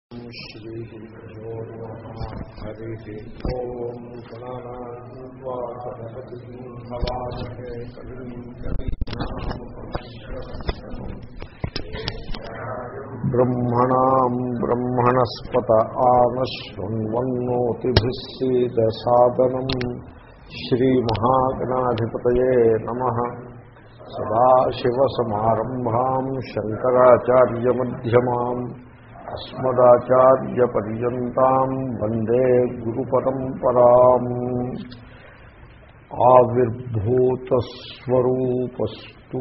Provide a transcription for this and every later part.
श्रीगुरुभ्यो नमः हरिः ॐ गणानान्वासनपतिं भवामहे कविं ब्रह्मणाम् ब्रह्मणस्पत आमशृण्वन्नोतिभिः सीदसादनम् श्रीमहागणाधिपतये नमः सदाशिवसमारम्भाम् शङ्कराचार्यमध्यमाम् अस्मदाचार्यपर्यन्ताम् वन्दे गुरुपरम्पराम् आविर्भूतस्वरूपस्तु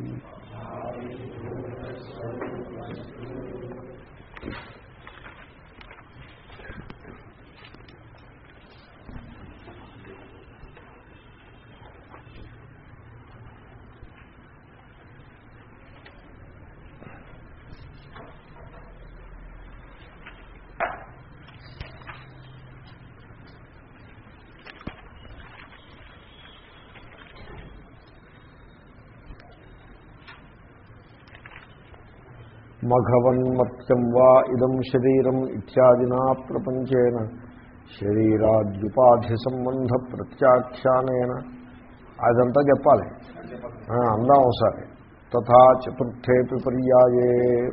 మఘవన్మత్యం వా ఇదం శరీరం ఇత్యాదినా ప్రపంచేన శరీరాద్యుపాధి సంబంధ ప్రత్యాఖ్యానేన అదంతా చెప్పాలి ఆ, అందాం ఒకసారి తథా చతుర్థేపి పర్యాయే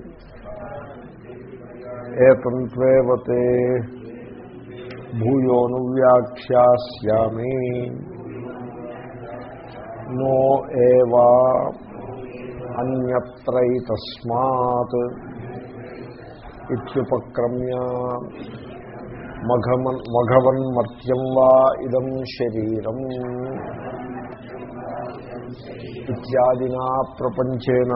ఏతంత్వేవతే భూయోను వ్యాఖ్యాస్యామి నో ఏవా అన్యత్రైతస్మాత్ ఇత్యుపక్రమ్య మఘమన్ మఘవన్మర్త్యం వా ఇదం శరీరం ఇత్యాదినా ప్రపంచేన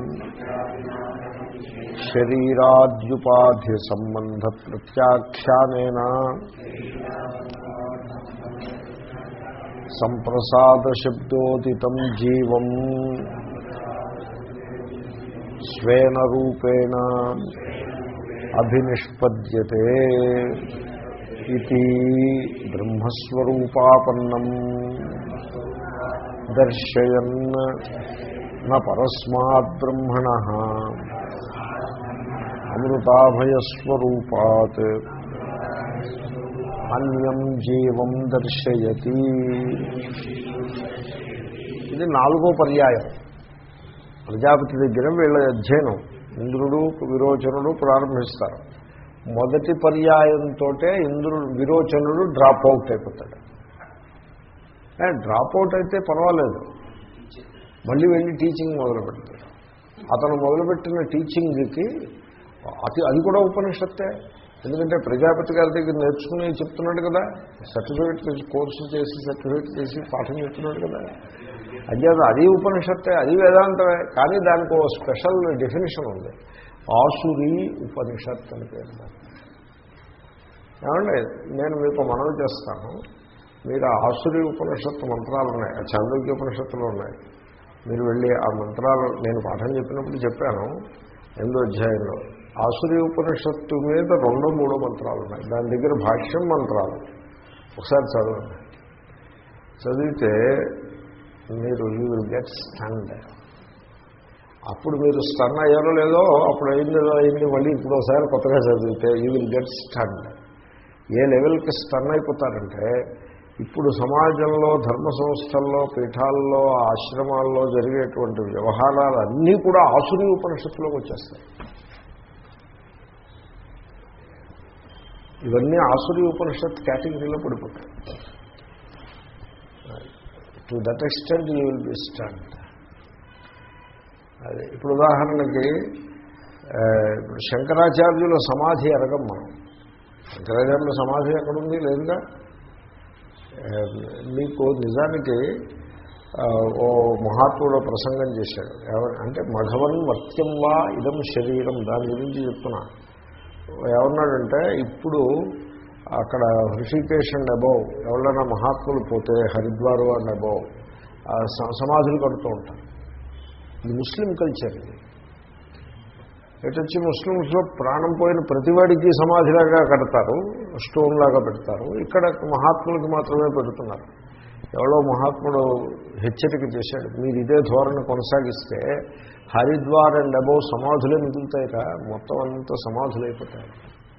శరీరాద్యుపాధి సంబంధ ప్రత్యాఖ్యానేన సంప్రసాదశబ్దోదితం జీవం స్వేన రూపేణ అభినిష్పద్యతే ఇది బ్రహ్మస్వరూపాపన్నం దర్శయన్ న పరస్మాద్బ్రహ్మణ అమృతాభయస్వరూపాత్ అన్యం జీవం దర్శయతి ఇది నాలుగో పర్యాయం ప్రజాపతి దగ్గర వీళ్ళ అధ్యయనం ఇంద్రుడు విరోచనుడు ప్రారంభిస్తారు మొదటి పర్యాయంతో ఇంద్రుడు విరోచనుడు డ్రాప్ అవుట్ అయిపోతాడు డ్రాప్ అవుట్ అయితే పర్వాలేదు మళ్ళీ వెళ్ళి టీచింగ్ మొదలు పెడతాడు అతను మొదలుపెట్టిన టీచింగ్కి అది అది కూడా ఉపనిషత్తే ఎందుకంటే ప్రజాపతి గారి దగ్గర నేర్చుకుని చెప్తున్నాడు కదా సర్టిఫికేట్ చేసి కోర్సు చేసి సర్టిఫికేట్ చేసి పాఠం చెప్తున్నాడు కదా అధ్యాత అది ఉపనిషత్తే అది వేదాంతమే కానీ దానికి ఓ స్పెషల్ డెఫినేషన్ ఉంది ఆసురి ఉపనిషత్ అని పేరు ఏమండి నేను మీకు మనవి చేస్తాను మీరు ఆసురి ఉపనిషత్తు మంత్రాలు ఉన్నాయి ఆ చాంద్రోగ్య ఉపనిషత్తులు ఉన్నాయి మీరు వెళ్ళి ఆ మంత్రాలు నేను పాఠం చెప్పినప్పుడు చెప్పాను ఎనిమిదో అధ్యాయంలో ఆసురి ఉపనిషత్తు మీద రెండో మూడో మంత్రాలు ఉన్నాయి దాని దగ్గర భాష్యం మంత్రాలు ఒకసారి చదవండి చదివితే మీరు యూ విల్ గెట్ స్టండ్ అప్పుడు మీరు స్టన్ అయ్యారో లేదో అప్పుడు అయింది ఏదో అయింది మళ్ళీ ఇప్పుడు ఒకసారి కొత్తగా చదివితే you will get stunned a లెవెల్కి స్టన్ అయిపోతారంటే ఇప్పుడు సమాజంలో ధర్మ సంస్థల్లో పీఠాల్లో ఆశ్రమాల్లో జరిగేటువంటి వ్యవహారాలు అన్నీ కూడా ఆసురీ ఉపనిషత్తులోకి వచ్చేస్తాయి ఇవన్నీ ఆసురీ ఉపనిషత్ కేటగిరీలో పడిపోతాయి to that extent you will be stunned అదే ఇప్పుడు ఉదాహరణకి ఇప్పుడు శంకరాచార్యుల సమాధి ఎరగం మనం శంకరాచార్యుల సమాధి ఎక్కడుంది లేదుగా మీకు నిజానికి ఓ మహాత్ముడు ప్రసంగం చేశాడు అంటే మఘవన్ వర్త్యం వా ఇదం శరీరం దాని గురించి చెప్తున్నా ఏమన్నాడంటే ఇప్పుడు అక్కడ హృషికేశ్ అండ్ అబౌవ్ ఎవరైనా మహాత్ములు పోతే హరిద్వారు అండ్ అబౌవ్ సమాధులు కడుతూ ఉంటారు ఇది ముస్లిం కల్చర్ ఇది ఎటొచ్చి ముస్లిమ్స్లో ప్రాణం పోయిన ప్రతివాడికి సమాధిలాగా కడతారు స్టోన్ లాగా పెడతారు ఇక్కడ మహాత్ములకి మాత్రమే పెడుతున్నారు ఎవరో మహాత్ముడు హెచ్చరిక చేశాడు మీరు ఇదే ధోరణి కొనసాగిస్తే హరిద్వార్ అండ్ అబౌవ్ సమాధులే మిగులుతాయిరా మొత్తం అంతా సమాధులైపోతాయి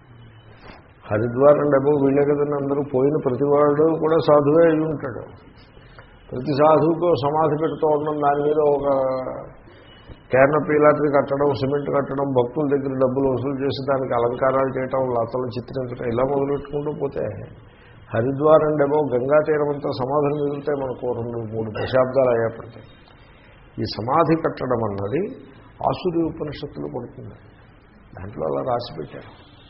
హరిద్వార్ అండ్ అబో వీళ్ళే కదండి అందరూ పోయిన ప్రతి వాడు కూడా సాధువే అయి ఉంటాడు ప్రతి సాధువుకు సమాధి పెడుతూ ఉండడం దాని మీద ఒక క్యానపీ లాంటిది కట్టడం సిమెంట్ కట్టడం భక్తుల దగ్గర డబ్బులు వసూలు చేసి దానికి అలంకారాలు చేయటం లతలు చిత్రించడం ఇలా మొదలెట్టుకుంటూ పోతే హరిద్వార్ అండ్ అబో గంగా తీరం అంతా సమాధులు మిగిలితే మనకు రెండు మూడు దశాబ్దాలు అయ్యేప్పటికీ ఈ సమాధి కట్టడం అన్నది ఆసురి ఉపనిషత్తులు పడుతుంది దాంట్లో అలా రాసి పెట్టారు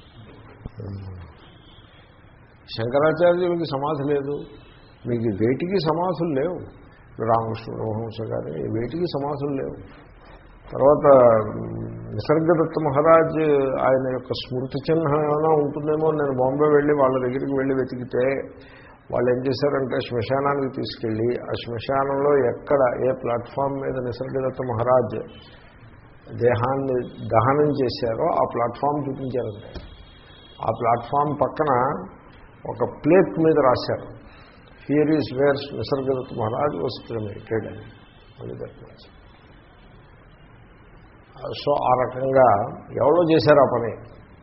శంకరాచార్యులకి సమాధి లేదు మీకు వేటికి సమాధులు లేవు రామకృష్ణ పరమహంస కానీ వేటికి సమాధులు లేవు తర్వాత నిసర్గదత్త మహారాజ్ ఆయన యొక్క స్మృతి చిహ్నం ఏమైనా ఉంటుందేమో నేను బాంబే వెళ్ళి వాళ్ళ దగ్గరికి వెళ్ళి వెతికితే వాళ్ళు ఏం చేశారంటే శ్మశానానికి తీసుకెళ్ళి ఆ శ్మశానంలో ఎక్కడ ఏ ప్లాట్ఫామ్ మీద నిసర్గదత్త మహారాజ్ దేహాన్ని దహనం చేశారో ఆ ప్లాట్ఫామ్ చూపించారంటే ఆ ప్లాట్ఫామ్ పక్కన ఒక ప్లేట్ మీద రాశారు here is where Nisargadatta Maharaj was cremated అని అది దట్ సో ఆ రకంగా ఎవరో చేశారు ఆ పని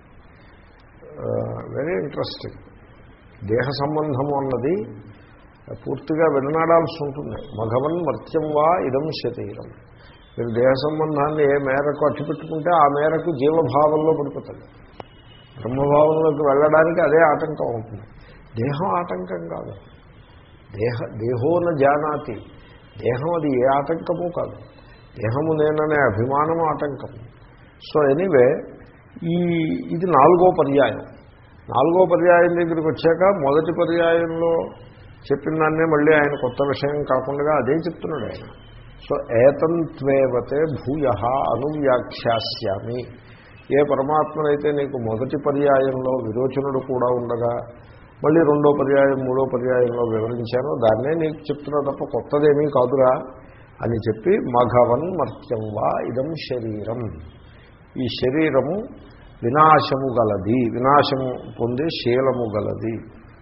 వెరీ ఇంట్రెస్టింగ్ దేహ సంబంధము అన్నది పూర్తిగా విడనాడాల్సి ఉంటుంది మఘవన్ మర్త్యం వా ఇదం శరీరం మీరు దేహ సంబంధాన్ని ఏ మేరకు అట్టిపెట్టుకుంటే ఆ మేరకు జీవభావంలో పడిపోతుంది బ్రహ్మభావంలోకి వెళ్ళడానికి అదే ఆటంకం అవుతుంది దేహం ఆటంకం కాదు దేహ దేహోన జానాతి దేహం అది ఏ ఆటంకము కాదు దేహము నేననే అభిమానం ఆటంకం సో ఎనీవే ఈ ఇది నాలుగో పర్యాయం నాలుగో పర్యాయం దగ్గరికి వచ్చాక మొదటి పర్యాయంలో చెప్పిన దాన్నే మళ్ళీ ఆయన కొత్త విషయం కాకుండా అదే చెప్తున్నాడు ఆయన సో ఏతంత్వేవతే భూయ అనువ్యాఖ్యాస్యామి ఏ పరమాత్మనైతే నీకు మొదటి పర్యాయంలో విరోచనుడు కూడా ఉండగా మళ్ళీ రెండో పర్యాయం మూడో పర్యాయంలో వివరించానో దాన్నే నీకు చెప్తున్నా తప్ప కొత్తదేమీ కాదురా అని చెప్పి మఘవన్ మర్త్యం వా ఇదం శరీరం ఈ శరీరము వినాశము గలది వినాశము పొందే శీలము గలది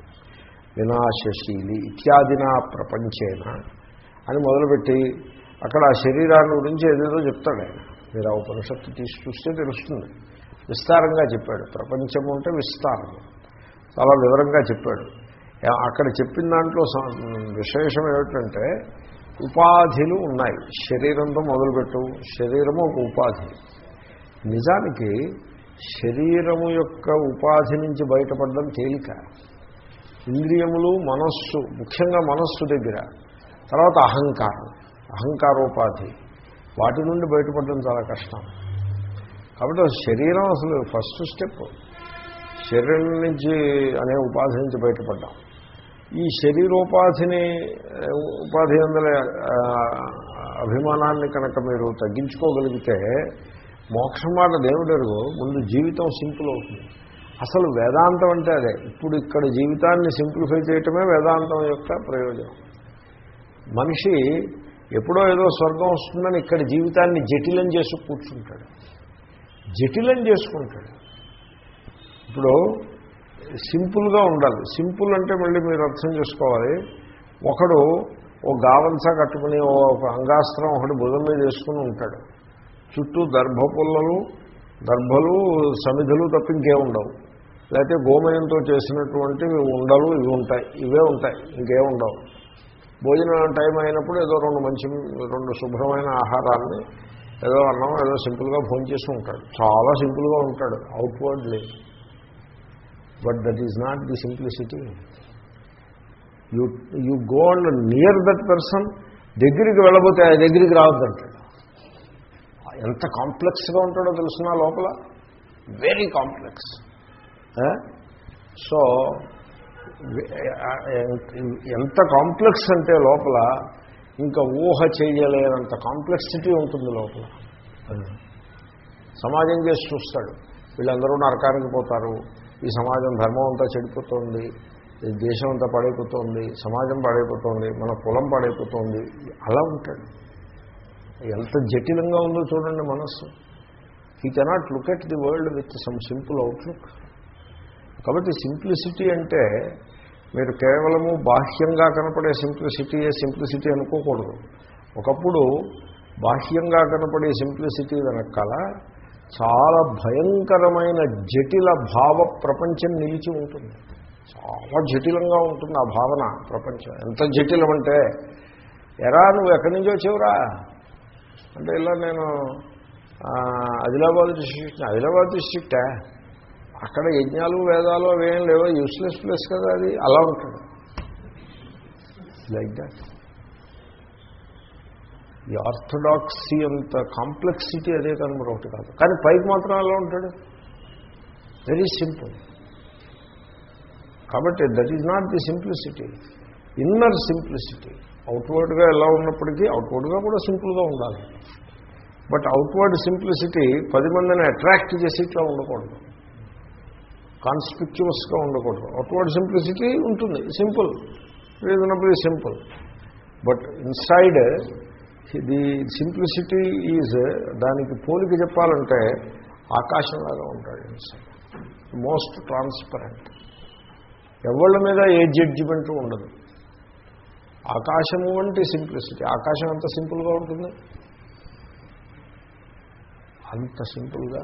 వినాశశీలి ఇత్యాదినా ప్రపంచేన అని మొదలుపెట్టి అక్కడ ఆ శరీరాన్ని గురించి ఏదేదో చెప్తాడు ఆయన మీరు ఆ ఉపనిషత్తు తీసి చూస్తే తెలుస్తుంది విస్తారంగా చెప్పాడు ప్రపంచము అంటే విస్తారం చాలా వివరంగా చెప్పాడు అక్కడ చెప్పిన దాంట్లో విశేషం ఏమిటంటే ఉపాధులు ఉన్నాయి శరీరంతో మొదలుపెట్టు శరీరము ఒక ఉపాధి నిజానికి శరీరము యొక్క ఉపాధి నుంచి బయటపడడం తేలిక ఇంద్రియములు మనస్సు ముఖ్యంగా మనస్సు దగ్గర తర్వాత అహంకారం అహంకారోపాధి వాటి నుండి బయటపడడం చాలా కష్టం కాబట్టి శరీరం అసలు ఫస్ట్ స్టెప్ శరీరం నుంచి అనే ఉపాధి నుంచి బయటపడ్డాం ఈ శరీరోపాధిని ఉపాధి అందుల అభిమానాన్ని కనుక మీరు తగ్గించుకోగలిగితే మోక్షం మాట దేవుడరు ముందు జీవితం సింపుల్ అవుతుంది అసలు వేదాంతం అంటే అదే ఇప్పుడు ఇక్కడ జీవితాన్ని సింప్లిఫై చేయటమే వేదాంతం యొక్క ప్రయోజనం మనిషి ఎప్పుడో ఏదో స్వర్గం వస్తుందని ఇక్కడ జీవితాన్ని జటిలం చేసి కూర్చుంటాడు జటిలం చేసుకుంటాడు ఇప్పుడు సింపుల్గా ఉండాలి సింపుల్ అంటే మళ్ళీ మీరు అర్థం చేసుకోవాలి ఒకడు ఓ గావంస కట్టుకుని ఓ అంగాస్త్రం ఒకటి భుజం మీద వేసుకుని ఉంటాడు చుట్టూ దర్భపుల్లలు దర్భలు సమిధులు తప్ప ఇంకే ఉండవు లేకపోతే గోమయంతో చేసినటువంటి ఉండలు ఇవి ఉంటాయి ఇవే ఉంటాయి ఇంకే ఉండవు భోజనం టైం అయినప్పుడు ఏదో రెండు మంచి రెండు శుభ్రమైన ఆహారాన్ని ఏదో అన్నం ఏదో సింపుల్గా భోజనం చేసి ఉంటాడు చాలా సింపుల్గా ఉంటాడు outwardly but that is not the simplicity you you go and near that person దగ్గరికి వెళ్ళబోతే ఆ దగ్గరికి రావద్దంటాడు ఎంత కాంప్లెక్స్గా ఉంటాడో తెలుసిన లోపల వెరీ కాంప్లెక్స్ సో ఎంత కాంప్లెక్స్ అంటే లోపల ఇంకా ఊహ చేయలేనంత కాంప్లెక్సిటీ ఉంటుంది లోపల సమాజం చేసి చూస్తాడు వీళ్ళందరూ నరకానికి పోతారు ఈ సమాజం ధర్మం అంతా చెడిపోతుంది ఈ దేశం అంతా పడైపోతుంది సమాజం పడైపోతుంది మన కులం పడైపోతుంది అలా ఉంటాడు ఎంత జటిలంగా ఉందో చూడండి మనస్సు he cannot look at the world with some simple outlook కాబట్టి సింప్లిసిటీ అంటే మీరు కేవలము బాహ్యంగా కనపడే సింప్లిసిటీయే సింప్లిసిటీ అనుకోకూడదు ఒకప్పుడు బాహ్యంగా కనపడే సింప్లిసిటీ వెనకాల చాలా భయంకరమైన జటిల భావ ప్రపంచం నిలిచి ఉంటుంది చాలా జటిలంగా ఉంటుంది ఆ భావన ప్రపంచం ఎంత జటిలం అంటే ఎరా నువ్వు ఎక్కడి నుంచి వచ్చావురా అంటే ఇలా నేను ఆ, ఆదిలాబాద్ డిస్ట్రిక్ట్ ఆదిలాబాద్ డిస్ట్రిక్టా అక్కడ యజ్ఞాలు వేదాలు అవేం లేవో యూస్లెస్ ప్లేస్ కదా అది అలా ఉంటుంది లైక్ దాట్ ఈ ఆర్థడాక్సీ అంత కాంప్లెక్సిటీ అదే కానీ మరొకటి కాదు కానీ పైకి మాత్రం అలా ఉంటాడు వెరీ సింపుల్ కాబట్టి that is not the simplicity inner simplicity అవుట్వర్డ్గా ఎలా ఉన్నప్పటికీ అవుట్వర్డ్గా కూడా సింపుల్గా ఉండాలి బట్ అవుట్వర్డ్ సింప్లిసిటీ పది మందిని అట్రాక్ట్ చేసి ఇట్లా ఉండకూడదు కాన్స్పిక్యువస్గా ఉండకూడదు అవుట్వర్డ్ సింప్లిసిటీ ఉంటుంది simple reasonably simple but inside the simplicity is దానికి పోలిక చెప్పాలంటే ఆకాశంలాగా ఉంటాడు ఇన్సైడ్ మోస్ట్ ట్రాన్స్పరెంట్ ఎవళ్ళ మీద ఏ జడ్జిమెంట్ ఉండదు ఆకాశము వంటి సింప్లిసిటీ ఆకాశం ఎంత సింపుల్గా ఉంటుంది అంత సింపుల్గా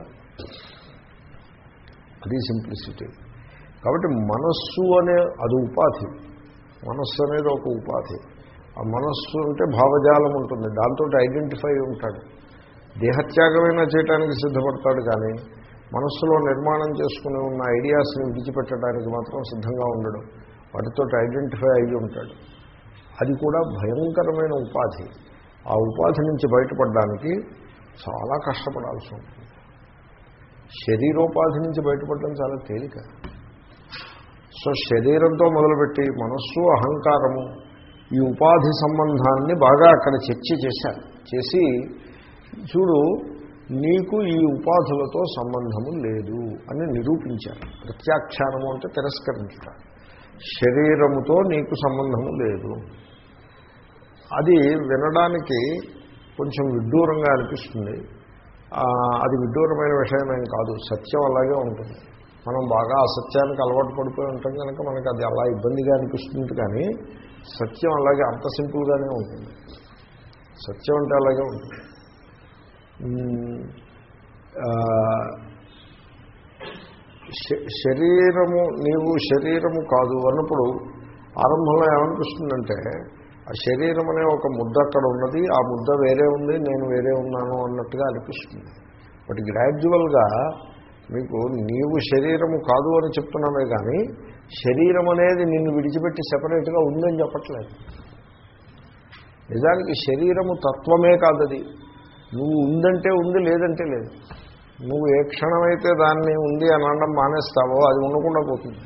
అది సింప్లిసిటీ కాబట్టి మనస్సు అనే అది ఉపాధి మనస్సు అనేది ఒక ఉపాధి ఆ మనస్సు అంటే భావజాలం ఉంటుంది దాంతో ఐడెంటిఫై ఉంటాడు దేహత్యాగమైనా చేయడానికి సిద్ధపడతాడు కానీ మనస్సులో నిర్మాణం చేసుకుని ఉన్న ఐడియాస్ని విడిచిపెట్టడానికి మాత్రం సిద్ధంగా ఉండడు వాటితో ఐడెంటిఫై అయ్యి ఉంటాడు అది కూడా భయంకరమైన ఉపాధి ఆ ఉపాధి నుంచి బయటపడడానికి చాలా కష్టపడాల్సి ఉంటుంది శరీరోపాధి నుంచి బయటపడడం చాలా తేలిక సో శరీరంతో మొదలుపెట్టి మనస్సు అహంకారము ఈ ఉపాధి సంబంధాన్ని బాగా అక్కడ చర్చ చేశారు చేసి చూడు నీకు ఈ ఉపాధులతో సంబంధము లేదు అని నిరూపించారు ప్రత్యాఖ్యానము అంటే తిరస్కరించుట శరీరముతో నీకు సంబంధము లేదు అది వినడానికి కొంచెం విడ్డూరంగా అనిపిస్తుంది ఆ, అది విడ్డూరమైన విషయమేం కాదు సత్యం అలాగే ఉంటుంది మనం బాగా అసత్యానికి అలవాటు పడిపోయి ఉంటాం కనుక మనకి అది అలా ఇబ్బందిగా అనిపిస్తుంది కానీ సత్యం అలాగే అంత సింపుల్గానే ఉంటుంది సత్యం అంటే అలాగే ఉంటుంది ఉమ్, ఆ, శ- శరీరము నీవు శరీరము కాదు అన్నప్పుడు ఆరంభంలో ఏమనిపిస్తుందంటే ఆ శరీరం అనే ఒక ముద్ద అక్కడ ఉన్నది ఆ ముద్ద వేరే ఉంది నేను వేరే ఉన్నాను అన్నట్టుగా అనిపిస్తుంది బట్ గ్రాడ్యువల్గా మీకు నీవు శరీరము కాదు అని చెప్తున్నామే కానీ శరీరం అనేది నిన్ను విడిచిపెట్టి సెపరేట్గా ఉందని చెప్పట్లేదు నిజానికి శరీరము తత్వమే కాదది నువ్వు ఉందంటే ఉంది లేదంటే లేదు నువ్వు ఏ క్షణమైతే దాన్ని ఉంది అని అనడం మానేస్తావో అది ఉండకుండా పోతుంది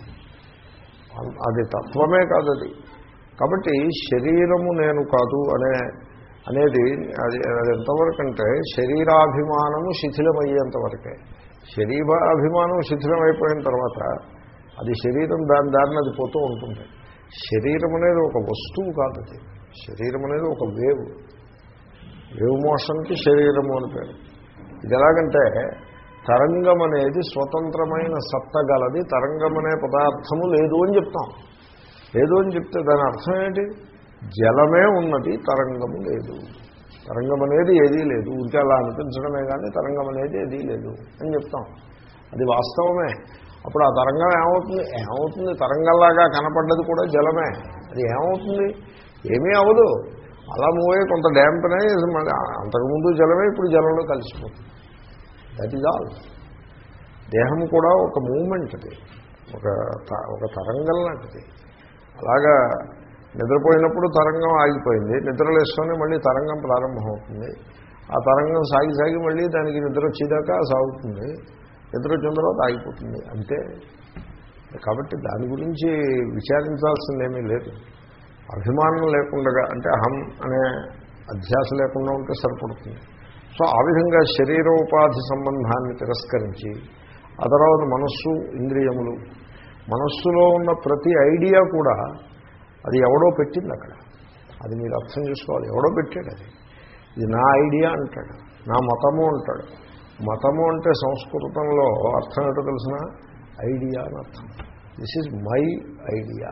అది తత్వమే కాదు అది కాబట్టి శరీరము నేను కాదు అనే అనేది అది అది ఎంతవరకు అంటే శరీరాభిమానము శిథిలమయ్యేంత వరకే శరీరాభిమానం శిథిలమైపోయిన తర్వాత అది శరీరం దాని దారిని అది పోతూ ఉంటుంది శరీరం అనేది ఒక వస్తువు కాదు అది శరీరం అనేది ఒక వేవ్ వేవ్ మోషన్కి శరీరము అని పేరు ఇది ఎలాగంటే తరంగం అనేది స్వతంత్రమైన సత్త గలది తరంగం అనే పదార్థము లేదు అని చెప్తాం లేదు అని చెప్తే దాని అర్థం ఏంటి జలమే ఉన్నది తరంగము లేదు తరంగం అనేది ఏదీ లేదు ఊరికే అలా అనిపించడమే కానీ తరంగం అనేది ఏదీ లేదు అని చెప్తాం అది వాస్తవమే అప్పుడు ఆ తరంగం ఏమవుతుంది ఏమవుతుంది తరంగంలాగా కనపడ్డది కూడా జలమే అది ఏమవుతుంది ఏమీ అవ్వదు అలా మూవ్ అయ్యి కొంత డ్యాంపనే మళ్ళీ అంతకుముందు జలమే ఇప్పుడు జలంలో కలిసిపోతుంది దట్ ఈజ్ ఆల్ దేహం కూడా ఒక మూమెంట్ అది ఒక త- ఒక తరంగం లాంటిది అలాగా నిద్రపోయినప్పుడు తరంగం ఆగిపోయింది నిద్రలేస్తూనే మళ్ళీ తరంగం ప్రారంభమవుతుంది ఆ తరంగం సాగి సాగి మళ్ళీ దానికి నిద్ర వచ్చేదాకా సాగుతుంది నిద్ర వచ్చిన తర్వాత ఆగిపోతుంది అంతే కాబట్టి దాని గురించి విచారించాల్సిందేమీ లేదు అభిమానం లేకుండా అంటే అహం అనే అధ్యాస లేకుండా ఉంటే సరిపడుతుంది సో ఆ విధంగా శరీరోపాధి సంబంధాన్ని తిరస్కరించి ఆ తర్వాత మనస్సు ఇంద్రియములు మనస్సులో ఉన్న ప్రతి ఐడియా కూడా అది ఎవడో పెట్టింది అక్కడ అది మీరు అర్థం చేసుకోవాలి ఎవడో పెట్టాడు అది ఇది నా ఐడియా అంటాడు నా మతము అంటాడు మతము అంటే సంస్కృతంలో అర్థం ఏంటో తెలిసిన ఐడియా అని అర్థం దిస్ ఈజ్ మై ఐడియా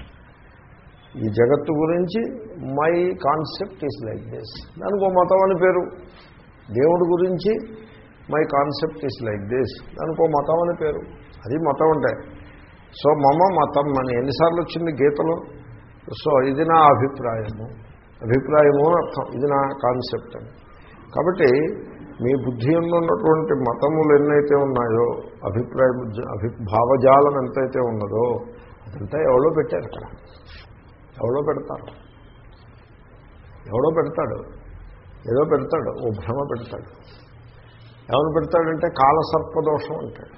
ఈ జగత్తు గురించి my concept is like this దానికి ఒక మతం అని పేరు దేవుడి గురించి my concept is like this దానికో మతం అని పేరు అది మతం అంటే సో మమ మతం అని ఎన్నిసార్లు వచ్చింది గీతలో సో ఇది నా అభిప్రాయము అభిప్రాయము అని అర్థం ఇది నా కాన్సెప్ట్ అని కాబట్టి మీ బుద్ధి ఉన్నటువంటి మతములు ఎన్నైతే ఉన్నాయో అభిప్రాయ అభి భావజాలం ఎంతైతే ఉన్నదో అదంతా ఎవరో పెట్టారు అక్కడ ఎవరో పెడతారు ఎవడో పెడతాడు ఏదో పెడతాడు ఓ భ్రమ పెడతాడు ఎవరు పెడతాడంటే కాలసర్పదోషం అంటాడు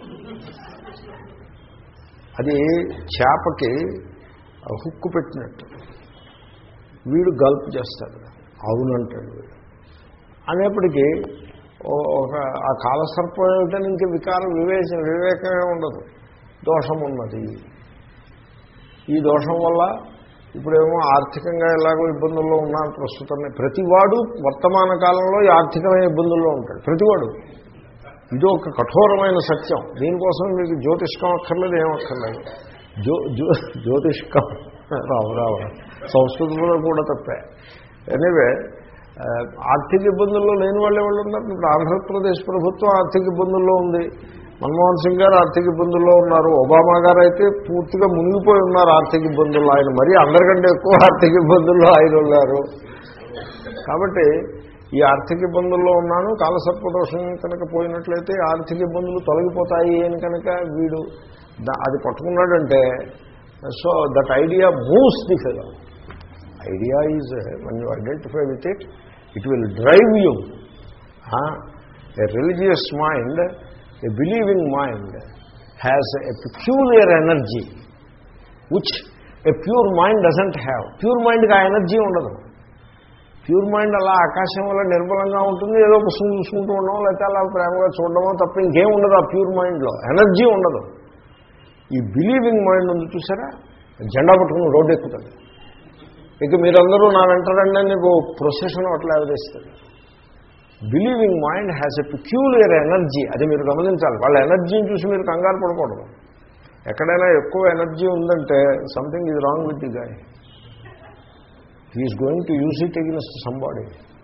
అది చేపకి హుక్కు పెట్టినట్టు వీడు గల్ప్ చేస్తాడు అవునంటాడు వీడు అనేప్పటికీ ఒక ఆ కాలసర్పం ఏమిటని ఇంక వికారం వివేచ వివేకమే ఉండదు దోషం ఉన్నది ఈ దోషం వల్ల ఇప్పుడేమో ఆర్థికంగా ఎలాగో ఇబ్బందుల్లో ఉన్నారు ప్రస్తుతం ప్రతివాడు వర్తమాన కాలంలో ఈ ఆర్థికమైన ఇబ్బందుల్లో ఉంటాడు ప్రతివాడు ఇది ఒక కఠోరమైన సత్యం దీనికోసం మీకు జ్యోతిష్కం అక్కర్లేదు ఏం అక్కర్లేదు జ్యో జ్యో జ్యోతిష్కం రావు రావు సంస్కృతంలో కూడా తప్పే ఎనివే ఆర్థిక ఇబ్బందుల్లో లేని వాళ్ళే వాళ్ళు ఉన్నారు ఇప్పుడు ఆంధ్రప్రదేశ్ ప్రభుత్వం ఆర్థిక ఇబ్బందుల్లో ఉంది మన్మోహన్ సింగ్ గారు ఆర్థిక ఇబ్బందుల్లో ఉన్నారు ఒబామా గారు అయితే పూర్తిగా మునిగిపోయి ఉన్నారు ఆర్థిక ఇబ్బందుల్లో ఆయన మరీ అందరికంటే ఎక్కువ ఆర్థిక ఇబ్బందుల్లో ఆయన ఉన్నారు కాబట్టి ఈ ఆర్థిక ఇబ్బందుల్లో ఉన్నాను కాలసర్పదోషం కనుక పోయినట్లయితే ఆర్థిక ఇబ్బందులు తొలగిపోతాయి అని కనుక వీడు అది పట్టుకున్నాడంటే so that idea moves the fellow idea is one you identify with it it will drive you a religious mind a believing mind has a purer energy which a pure mind doesn't have pure మైండ్కి ఆ energy ఉండదు pure mind అలా ఆకాశం వల్ల నిర్మలంగా ఉంటుంది ఏదో పుస్తకం చూసుకుంటూ ఉండడం లేకపోతే అలా ప్రేమగా చూడడమో తప్ప ఇంకేం ఉండదు ఆ ప్యూర్ మైండ్లో ఎనర్జీ ఉండదు ఈ బిలీవింగ్ మైండ్ ఉంది చూసారా జెండా పట్టుకుని రోడ్డు ఎక్కుతుంది ఇక మీరందరూ నా వెంటరండి నీకు ప్రొసెషన్ అట్లా అవదేస్తుంది believing mind has a peculiar energy అది మీరు గమనించాలి వాళ్ళ ఎనర్జీని చూసి మీరు కంగారు పడకూడదు ఎక్కడైనా ఎక్కువ ఎనర్జీ ఉందంటే something is wrong with the guy he's going to use it against somebody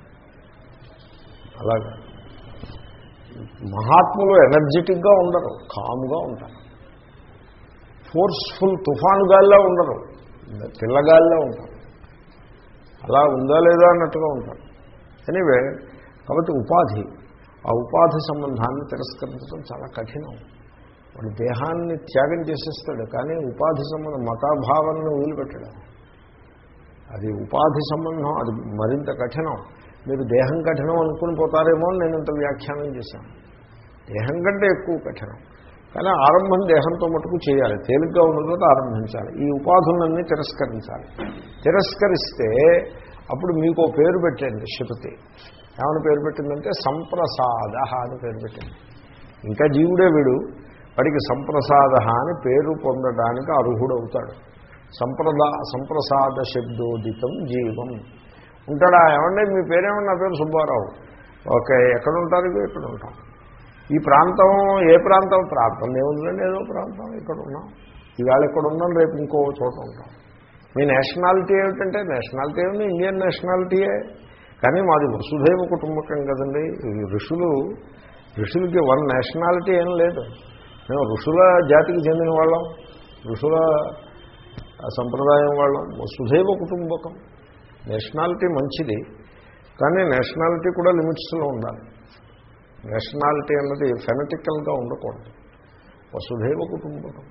అలాగా మహాత్ములు ఎనర్జెటిక్గా ఉండరు కామ్గా ఉంటారు ఫోర్స్ఫుల్ తుఫాను గాల్లో ఉండరు పిల్లగాల్లో ఉంటారు అలా ఉందా లేదా అన్నట్టుగా ఉంటారు ఎనీవే కాబట్టి ఉపాధి ఆ ఉపాధి సంబంధాన్ని తిరస్కరించడం చాలా కఠినం వాడు దేహాన్ని త్యాగం చేసేస్తాడు కానీ ఉపాధి సంబంధం మతాభావాన్ని వదిలిపెట్టడం అది ఉపాధి సంబంధం అది మరింత కఠినం మీరు దేహం కఠినం అనుకుని పోతారేమో అని నేను ఇంత వ్యాఖ్యానం చేశాను దేహం కంటే ఎక్కువ కఠినం కానీ ఆరంభం దేహంతో మటుకు చేయాలి తేలిగ్గా ఉన్నదో ఆరంభించాలి ఈ ఉపాధులన్నీ తిరస్కరించాలి తిరస్కరిస్తే అప్పుడు మీకు పేరు పెట్టండి శృతి ఏమని పేరు పెట్టిందంటే సంప్రసాద అని పేరు పెట్టింది ఇంకా జీవుడే వీడు వాడికి సంప్రసాద అని పేరు పొందడానికి అర్హుడవుతాడు సంప్రదా సంప్రసాద శబ్దోదితం జీవం ఉంటాడా ఏమంటే మీ పేరేమన్నా నా పేరు సుబ్బారావు ఓకే ఎక్కడ ఉంటారు ఇక్కడ ఉంటాం ఈ ప్రాంతం ఏ ప్రాంతం ప్రాంతం ఏముందండి ఏదో ప్రాంతం ఇక్కడ ఉన్నాం ఈవేళ ఇక్కడ ఉన్నాం రేపు ఇంకో చోట ఉంటాం మీ నేషనాలిటీ ఏమిటంటే నేషనాలిటీ ఏమిటి ఇండియన్ నేషనాలిటీయే కానీ మాది వసుధైవ కుటుంబకం కదండి ఋషులు ఋషులకి వన్ నేషనాలిటీ ఏం లేదు మేము ఋషుల జాతికి చెందిన వాళ్ళం ఋషుల సంప్రదాయం వాళ్ళం వసుధైవ కుటుంబకం నేషనాలిటీ మంచిది కానీ నేషనాలిటీ కూడా లిమిట్స్లో ఉండాలి నేషనాలిటీ అన్నది ఫెనటికల్గా ఉండకూడదు వసుధైవ కుటుంబకం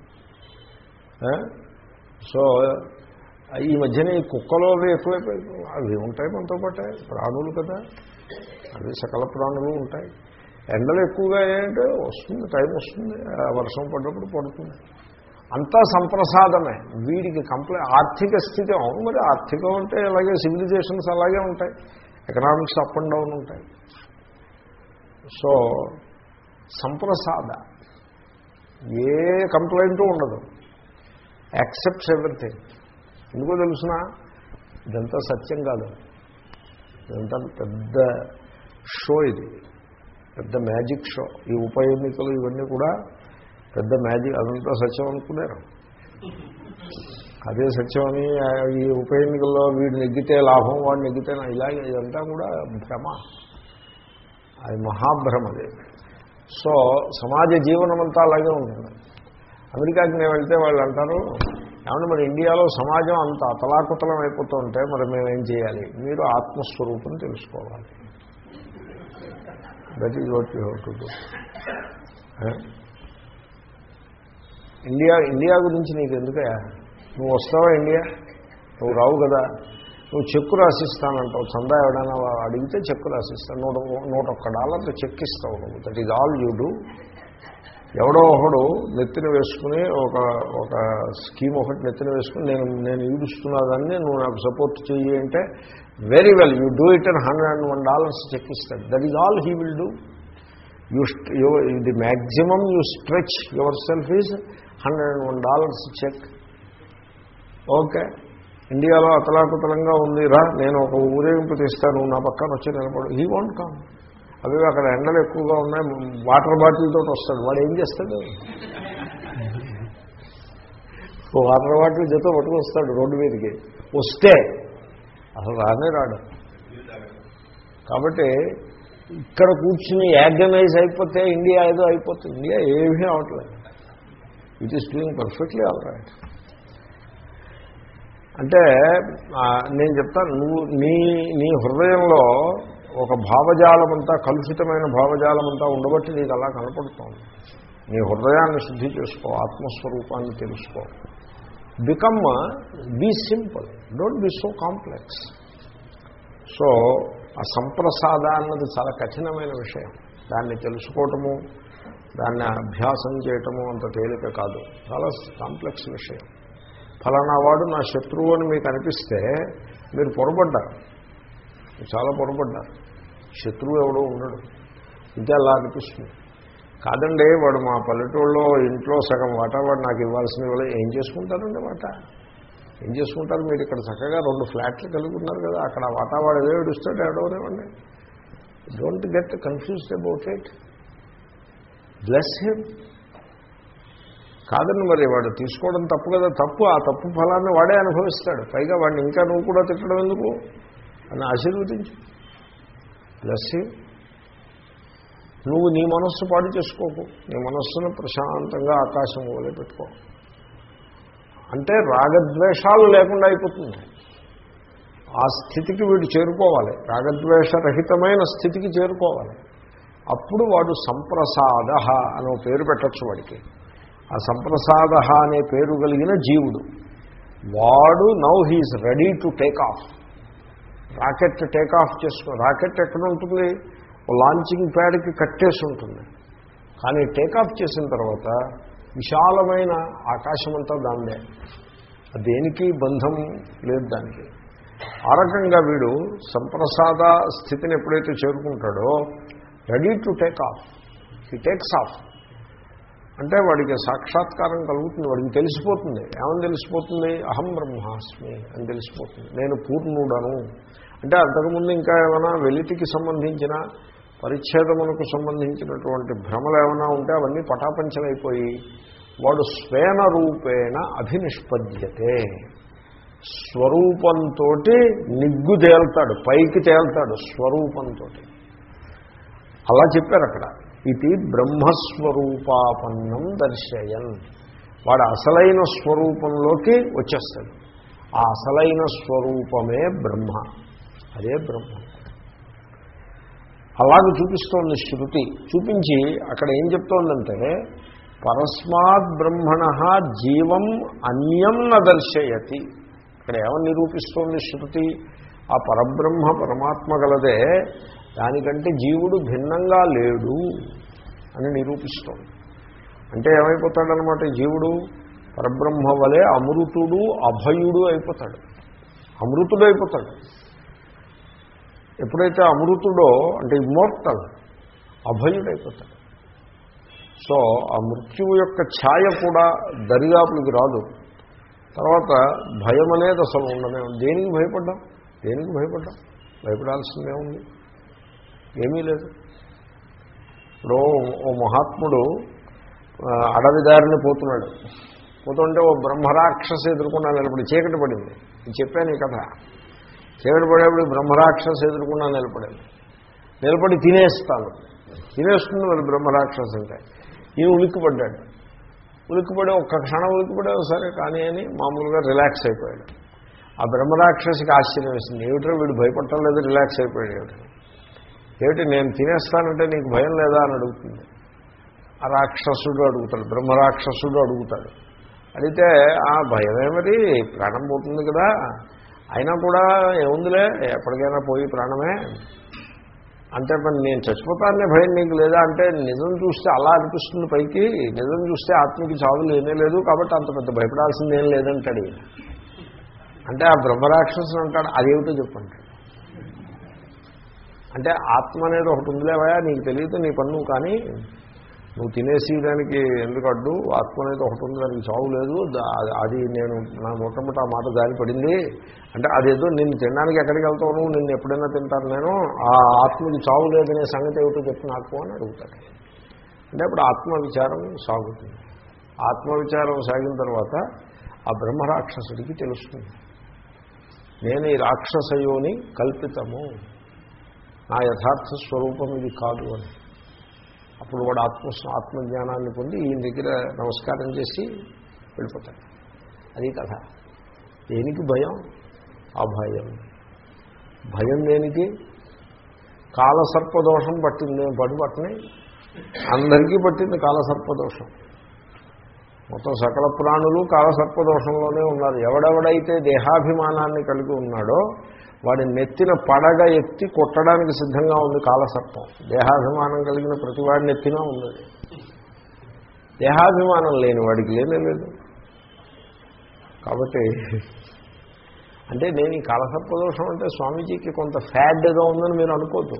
సో ఈ మధ్యన ఈ కుక్కలో అవి ఎక్కువైపోయి అవి ఉంటాయి మనతో పాటే ప్రాణులు కదా అవి సకల ప్రాణులు ఉంటాయి ఎండలు ఎక్కువగా ఏంటంటే వస్తుంది టైం వస్తుంది వర్షం పడ్డప్పుడు పడుతుంది అంతా సంప్రసాదమే వీడికి కంప్లై ఆర్థిక స్థితి అవును మరి ఆర్థికం అంటే అలాగే సివిలైజేషన్స్ అలాగే ఉంటాయి ఎకనామిక్స్ అప్ అండ్ డౌన్ ఉంటాయి సో సంప్రసాద ఏ కంప్లైంట్ ఉండదు యాక్సెప్ట్స్ ఎవ్రీథింగ్ ఎందుకో తెలుసిన ఇదంతా సత్యం కాదు ఇదంతా పెద్ద షో ఇది పెద్ద మ్యాజిక్ షో ఈ ఉప ఎన్నికలు ఇవన్నీ కూడా పెద్ద మ్యాజిక్ అదంతా సత్యం అనుకున్నారు అదే సత్యమని ఈ ఉప ఎన్నికల్లో వీడు నెగ్గితే లాభం వాడు నెగ్గితే ఇలాగే ఇదంతా కూడా భ్రమ అది మహాభ్రమ అది సో సమాజ జీవనం అంతా అలాగే ఉంటుంది అమెరికాకి నేను వెళ్తే వాళ్ళు అంటారు ఏమన్నా మరి ఇండియాలో సమాజం అంత అతలాకుతలం అయిపోతూ ఉంటే మరి మేము ఏం చేయాలి మీరు ఆత్మస్వరూపం తెలుసుకోవాలి that is what you have to do India India గురించి నీకు ఎందుకయా నువ్వు వస్తావా ఇండియా నువ్వు రావు కదా నువ్వు చెక్కు రాసిస్తానంటావు చందా ఎవడైనా అడిగితే చెక్కు రాసిస్తాను నూట నూట ఒక్క డాలర్లు చెక్ ఇస్తావు నువ్వు that is all you do ఎవడో ఒకడు నెత్తిన వేసుకుని ఒక ఒక స్కీమ్ ఒకటి నెత్తిన వేసుకుని నేను నేను ఈడుస్తున్నదాన్ని నువ్వు నాకు సపోర్ట్ చెయ్యి అంటే very well you do it and hundred and one dollars cheque ఇస్తాడు that is all he will do you the maximum you stretch yourself is hundred and one dollars cheque okay ఇండియాలో అతలాకుతలంగా ఉంది రా నేను ఒక ఊరేగింపు తీస్తాను నా పక్కన వచ్చి నిలబడు హీ వాంట్ కమ్ అవి అక్కడ ఎండలు ఎక్కువగా ఉన్నాయి వాటర్ బాటిల్ తోటి వస్తాడు వాడు ఏం చేస్తాడు ఓ వాటర్ బాటిల్ జత పట్టుకొస్తాడు రోడ్డు మీదకి వస్తే అసలు రానే రాడు కాబట్టి ఇక్కడ కూర్చుని యార్గనైజ్ అయిపోతే ఇండియా ఏదో అయిపోతుంది ఇండియా ఏమీ అవట్లేదు it is doing perfectly all right అంటే నేను చెప్తాను నువ్వు నీ నీ హృదయంలో ఒక భావజాలమంతా కలుషితమైన భావజాలమంతా ఉండబట్టి నీకు అలా కనపడుతోంది నీ హృదయాన్ని శుద్ధి చేసుకో ఆత్మస్వరూపాన్ని తెలుసుకో become be simple don't be so complex so ఆ సంప్రసాద అన్నది చాలా కఠినమైన విషయం దాన్ని తెలుసుకోవటము దాన్ని అభ్యాసం చేయటము అంత తేలిక కాదు చాలా కాంప్లెక్స్ విషయం ఫలానా వాడు నా శత్రువు అని మీకు అనిపిస్తే మీరు పొరపడ్డారు చాలా పొరపడ్డారు శత్రువు ఎవడో ఉండడు ఇంకా అలా అనిపిస్తుంది కాదండి వాడు మా పల్లెటూళ్ళలో ఇంట్లో సగం వాటా వాడు నాకు ఇవ్వాల్సిన వాళ్ళు ఏం చేసుకుంటారండి వాటా ఏం చేసుకుంటారు మీరు ఇక్కడ చక్కగా రెండు ఫ్లాట్లు కలిగి ఉన్నారు కదా అక్కడ వాటా వాడు ఏదో ఏడుస్తాడు ఏడవనివ్వండి don't get confused about it bless him కాదండి మరి వాడు తీసుకోవడం తప్పు కదా తప్పు ఆ తప్పు ఫలాన్ని వాడే అనుభవిస్తాడు పైగా వాడిని ఇంకా నువ్వు కూడా తిట్టడం ఎందుకు అని ఆశీర్వదించు ప్లస్ నువ్వు నీ మనస్సు పాడు చేసుకోకు నీ మనస్సును ప్రశాంతంగా ఆకాశం వదిలే పెట్టుకో అంటే రాగద్వేషాలు లేకుండా అయిపోతుంది ఆ స్థితికి వీడు చేరుకోవాలి రాగద్వేషరహితమైన స్థితికి చేరుకోవాలి అప్పుడు వాడు సంప్రసాద అని పేరు పెట్టచ్చు వాడికి ఆ సంప్రసాద అనే పేరు కలిగిన జీవుడు వాడు now he's ready to take off rocket take off చేసుకో రాకెట్ ఎక్కడ ఉంటుంది లాంచింగ్ ప్యాడ్కి కట్టేసి ఉంటుంది కానీ టేక్ ఆఫ్ చేసిన తర్వాత విశాలమైన ఆకాశం అంతా దాన్నే దేనికి బంధం లేదు దానికి ఆ రకంగా వీడు సంప్రసాద స్థితిని ఎప్పుడైతే చేరుకుంటాడో ready to take off he takes off అంటే వాడికి సాక్షాత్కారం కలుగుతుంది వాడికి తెలిసిపోతుంది ఏమని తెలిసిపోతుంది అహం బ్రహ్మాస్మి అని తెలిసిపోతుంది నేను పూర్ణుడను అంటే అంతకుముందు ఇంకా ఏమైనా వెలితికి సంబంధించిన పరిచ్ఛేదమునకు సంబంధించినటువంటి భ్రమలు ఏమైనా ఉంటే అవన్నీ పటాపంచలైపోయి వాడు స్వేన రూపేణ అభినిష్పద్యతే స్వరూపంతో నిగ్గు తేల్తాడు పైకి తేల్తాడు స్వరూపంతో అలా చెప్పారు అక్కడ ఇది బ్రహ్మస్వరూపాపన్నం దర్శయన్ వాడు అసలైన స్వరూపంలోకి వచ్చేస్తాడు ఆ అసలైన స్వరూపమే బ్రహ్మ అదే బ్రహ్మ అలాగే చూపిస్తోంది శృతి చూపించి అక్కడ ఏం చెప్తోందంటే పరస్మాత్ బ్రహ్మణ జీవం అన్యం న దర్శయతి ఇక్కడ ఏమని నిరూపిస్తోంది శృతి ఆ పరబ్రహ్మ పరమాత్మ గలదే దానికంటే జీవుడు భిన్నంగా లేడు అని నిరూపిస్తోంది అంటే ఏమైపోతాడనమాట జీవుడు పరబ్రహ్మ వలె అమృతుడు అభయుడు అయిపోతాడు అమృతుడు అయిపోతాడు ఎప్పుడైతే అమృతుడో అంటే ఇమ్మోర్టల్ అభయుడైపోతాడు సో ఆ మృత్యువు యొక్క ఛాయ కూడా దరిదాపులకి రాదు తర్వాత భయం అనేది అసలు ఉండనే దేనికి భయపడ్డాం దేనికి భయపడ్డాం భయపడాల్సిందే ఉంది ఏమీ లేదు ఇప్పుడు ఓ మహాత్ముడు అడవి దారిని పోతున్నాడు పోతుంటే ఓ బ్రహ్మరాక్షస ఎదుర్కొన్నా నిలబడి చీకటి పడింది చెప్పాను ఈ కథ చీకటి పడేప్పుడు బ్రహ్మరాక్షస ఎదుర్కొన్నా నిలబడింది నిలబడి తినేస్తాను తినేస్తుంది మరి బ్రహ్మరాక్షసు అంటే ఈయన ఉలిక్కిపడ్డాడు ఉలిక్కిపడి ఒక్క క్షణం ఉలిక్కిపడే సరే కానీ అని మామూలుగా రిలాక్స్ అయిపోయాడు ఆ బ్రహ్మరాక్షసికి ఆశ్చర్యం వేసింది ఏమిటో వీడు భయపడటం లేదు రిలాక్స్ అయిపోయాడు ఏమిటి ఏమిటి నేను తినేస్తానంటే నీకు భయం లేదా అని అడుగుతుంది ఆ రాక్షసుడు అడుగుతాడు బ్రహ్మరాక్షసుడు అడుగుతాడు అడిగితే ఆ భయమే మరి ప్రాణం పోతుంది కదా అయినా కూడా ఏముందిలే ఎప్పటికైనా పోయి ప్రాణమే అంటే మరి నేను చచ్చిపోతానే భయం నీకు లేదా అంటే నిజం చూస్తే అలా అనిపిస్తుంది పైకి నిజం చూస్తే ఆత్మకి చావు లేనే లేదు కాబట్టి అంత పెద్ద భయపడాల్సిందేం లేదంటాడు ఈయన. అంటే ఆ బ్రహ్మరాక్షసుని అంటాడు అదేమిటో చెప్పంటాడు అంటే ఆత్మ అనేది ఒకటి ఉందిలేవయా నీకు తెలియదు నీ పన్ను కానీ నువ్వు తినేసి దానికి ఎందుకు అడ్డు ఆత్మ అనేది ఒకటి ఉంది దానికి చావు లేదు దా- అది నేను నా మొట్టమొదటి ఆ మాట దారి పడింది అంటే అదేదో నిన్ను తినడానికి ఎక్కడికి వెళ్తావు నువ్వు నిన్ను ఎప్పుడైనా తింటాను నేను ఆ ఆత్మకి చావు లేదనే సంగతి ఏమిటో చెప్పి నాకు అని అడుగుతాడు అంటే అప్పుడు ఆత్మ విచారం సాగుతుంది ఆత్మ విచారం సాగిన తర్వాత ఆ బ్రహ్మరాక్షసుడికి తెలుస్తుంది నేను ఈ రాక్షసయోని కల్పితము నా యథార్థ స్వరూపం ఇది కాదు అని అప్పుడు వాడు ఆత్మ ఆత్మజ్ఞానాన్ని పొంది ఈయన దగ్గర నమస్కారం చేసి వెళ్ళిపోతాడు అది కథ దేనికి భయం ఆ భయం భయం దేనికి కాలసర్పదోషం పట్టింది పడి పట్టని అందరికీ పట్టింది కాలసర్పదోషం మొత్తం సకల ప్రాణులు కాలసర్పదోషంలోనే ఉన్నారు ఎవడెవడైతే దేహాభిమానాన్ని కలిగి ఉన్నాడో వాడి నెత్తిన పడగ ఎత్తి కొట్టడానికి సిద్ధంగా ఉంది కాలసర్పం దేహాభిమానం కలిగిన ప్రతి వాడి నెత్తిన ఉంది అది. దేహాభిమానం లేని వాడికి లేనే లేదు కాబట్టి అంటే నేను ఈ కాలసర్పదోషం అంటే స్వామీజీకి కొంత ఫ్యాడ్గా ఉందని మీరు అనుకోద్దు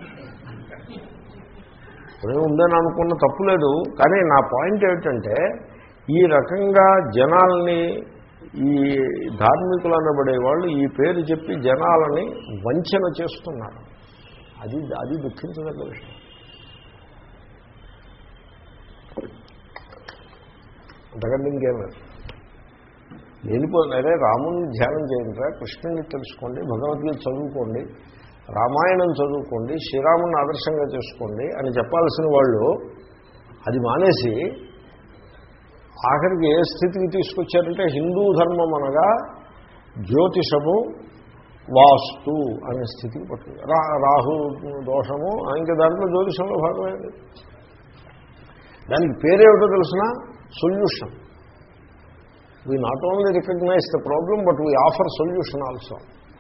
ఇప్పుడే ఉందని అనుకున్న తప్పులేదు కానీ నా పాయింట్ ఏమిటంటే ఈ రకంగా జనాల్ని ఈ ధార్మికులు అనబడే వాళ్ళు ఈ పేరు చెప్పి జనాలని వంచన చేస్తున్నారు అది అది దుఃఖించదగ్గ విషయం అంతకంటే ఇంకేం లేదు లేనిపోతే రాముని ధ్యానం చేయండిరా కృష్ణుని తెలుసుకోండి భగవద్గీత చదువుకోండి రామాయణం చదువుకోండి శ్రీరాముని ఆదర్శంగా చేసుకోండి అని చెప్పాల్సిన వాళ్ళు అది మానేసి ఆఖరికి ఏ స్థితికి తీసుకొచ్చారంటే హిందూ ధర్మం అనగా జ్యోతిషము వాస్తు అనే స్థితికి పట్టింది రా రాహు దోషము ఇంకా దాంట్లో జ్యోతిషంలో భాగమైంది దానికి పేరేమిటో తెలిసిన solution we not only recognise the problem but we offer solution also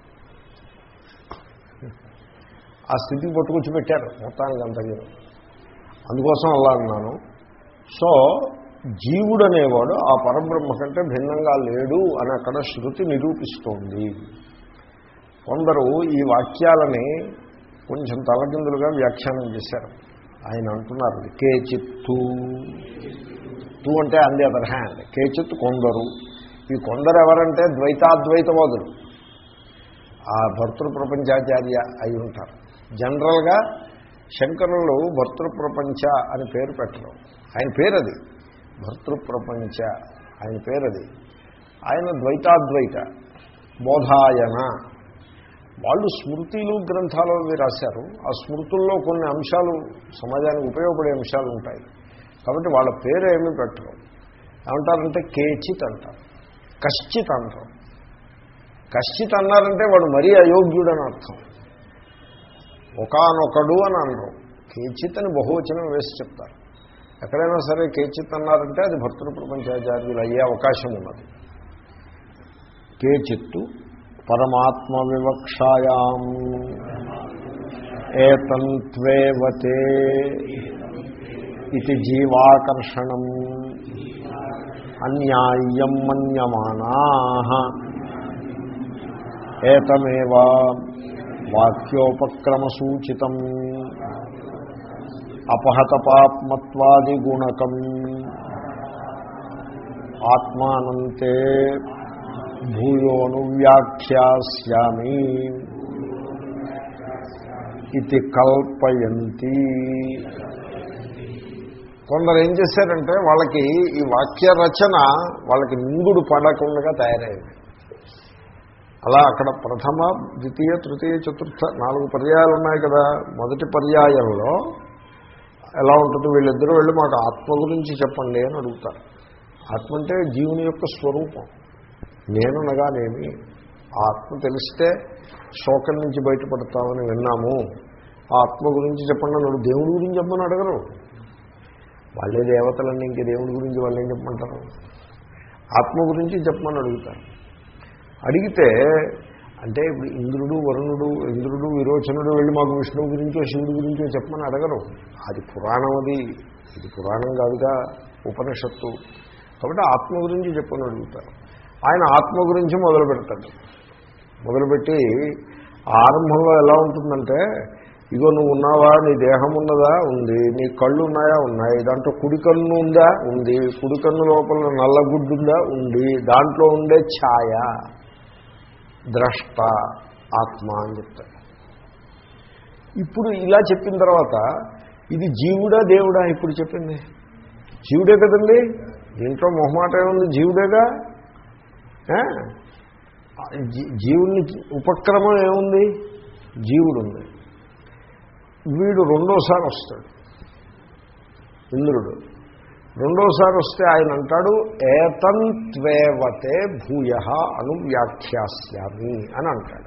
ఆ స్థితికి పట్టుకొచ్చి పెట్టారు మొత్తానికి అంతగా అందుకోసం అలా అన్నాను సో జీవుడు అనేవాడు ఆ పరబ్రహ్మ కంటే భిన్నంగా లేడు అని అక్కడ శృతి నిరూపిస్తోంది కొందరు ఈ వాక్యాలని కొంచెం తలకిందులుగా వ్యాఖ్యానం చేశారు ఆయన అంటున్నారు కేచిత్తు తూ అంటే ఆన్ ది అదర్ హ్యాండ్ కేచిత్ కొందరు ఈ కొందరు ఎవరంటే ద్వైతాద్వైతవాదులు ఆ భర్తృ ప్రపంచాచార్య అయి ఉంటారు జనరల్గా శంకరులు భర్తృ ప్రపంచ అని పేరు పెట్టరు ఆయన పేరు అది భర్తృ ప్రపంచ ఆయన పేరు అది ఆయన ద్వైతాద్వైత బోధాయన వాళ్ళు స్మృతిలు గ్రంథాలు అవి రాశారు ఆ స్మృతుల్లో కొన్ని అంశాలు సమాజానికి ఉపయోగపడే అంశాలు ఉంటాయి కాబట్టి వాళ్ళ పేరు ఏమీ పెట్టరు ఏమంటారంటే కేచిత్ అంటారు కశ్చిత్ అంటారు కశ్చిత్ అన్నారంటే వాడు మరీ అయోగ్యుడని అర్థం ఒకనొకడు అని అనరు కేచిత్ అని బహువచనం వేసి చెప్తారు ఎక్కడైనా సరే కేచిత్ అన్నారంటే అది భర్తృ ప్రపంచాచార్యులు అయ్యే అవకాశం ఉన్నది కేచిత్తు పరమాత్మ వివక్షాయాం ఏతంత్వేవతే ఇది జీవాకర్షణం అన్యాయం మన్యమానా ఏతమేవ వాక్యోపక్రమసూచితం అపహతపాత్మత్వాదిగుణకం ఆత్మానంతే భూయోను వ్యాఖ్యాస్యామి ఇది కల్పయంతి కొందరు ఏం చేశారంటే వాళ్ళకి ఈ వాక్య రచన వాళ్ళకి నింగుడు పడకుండా తయారైంది అలా అక్కడ ప్రథమ ద్వితీయ తృతీయ చతుర్థ నాలుగు పర్యాయాలు ఉన్నాయి కదా మొదటి పర్యాయంలో ఎలా ఉంటుంది వీళ్ళిద్దరూ వెళ్ళి మాకు ఆత్మ గురించి చెప్పండి అని అడుగుతారు ఆత్మ అంటే జీవుని యొక్క స్వరూపం నేననగానేమి ఆ ఆత్మ తెలిస్తే శోకం నుంచి బయటపడతామని విన్నాము ఆ ఆత్మ గురించి చెప్పండి అన్నాడు దేవుడి గురించి చెప్పమని అడగరు వాళ్ళే దేవతలన్నీ ఇంక దేవుడి గురించి వాళ్ళు ఏం చెప్పమంటారు ఆత్మ గురించి చెప్పమని అడుగుతారు అడిగితే అంటే ఇప్పుడు ఇంద్రుడు వరుణుడు ఇంద్రుడు విరోచనుడు వెళ్ళి మాకు విష్ణువు గురించో శివుడి గురించో చెప్పమని అడగరు అది పురాణం అది ఇది పురాణం కాదుగా ఉపనిషత్తు కాబట్టి ఆత్మ గురించి చెప్పని అడుగుతారు ఆయన ఆత్మ గురించి మొదలు పెడతాడు మొదలుపెట్టి ఆరంభంలో ఎలా ఉంటుందంటే ఇగో నువ్వు ఉన్నావా నీ దేహం ఉన్నదా ఉంది నీ కళ్ళు ఉన్నాయా ఉన్నాయి దాంట్లో కుడి కన్ను ఉందా ఉంది కుడి కన్ను లోపల నల్లగుడ్డు ఉందా ఉంది దాంట్లో ఉండే ఛాయ ద్రష్ట ఆత్మ అని చెప్తాడు ఇప్పుడు ఇలా చెప్పిన తర్వాత ఇది జీవుడా దేవుడా ఇప్పుడు చెప్పింది జీవుడే కదండి దీంట్లో మొహమాట ఏముంది జీవుడేగా ఏ? జీ- జీవుని ఉపక్రమం ఏముంది జీవుడు ఉంది వీడు రెండోసారి వస్తాడు ఇంద్రుడు రెండోసారి వస్తే ఆయన అంటాడు ఏతంత్వేవతే భూయ అను వ్యాఖ్యాస్యామి అని అంటాడు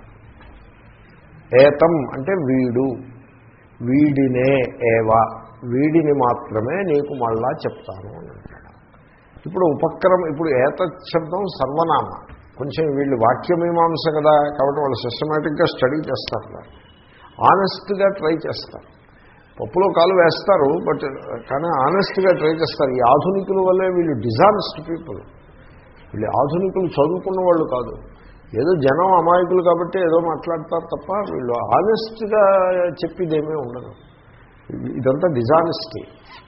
ఏతం అంటే వీడు వీడినే ఏవ వీడిని మాత్రమే నీకు మళ్ళా చెప్తాను అని అంటాడు ఇప్పుడు ఉపక్రమం ఇప్పుడు ఏత శబ్దం సర్వనామ కొంచెం వీళ్ళు వాక్యమీమాంస కదా కాబట్టి వాళ్ళు సిస్టమేటిక్గా స్టడీ చేస్తారు ఆనెస్ట్గా ట్రై చేస్తారు పప్పులో కాలు వేస్తారు బట్ కానీ ఆనెస్ట్గా ట్రై చేస్తారు ఈ ఆధునికుల వల్లే వీళ్ళు డిజానెస్ట్ పీపుల్ వీళ్ళు ఆధునికులు చదువుకున్న వాళ్ళు కాదు ఏదో జనం అమాయకులు కాబట్టి ఏదో మాట్లాడతారు తప్ప వీళ్ళు ఆనెస్ట్గా చెప్పేదేమీ ఉండదు ఇదంతా డిజానెస్టీ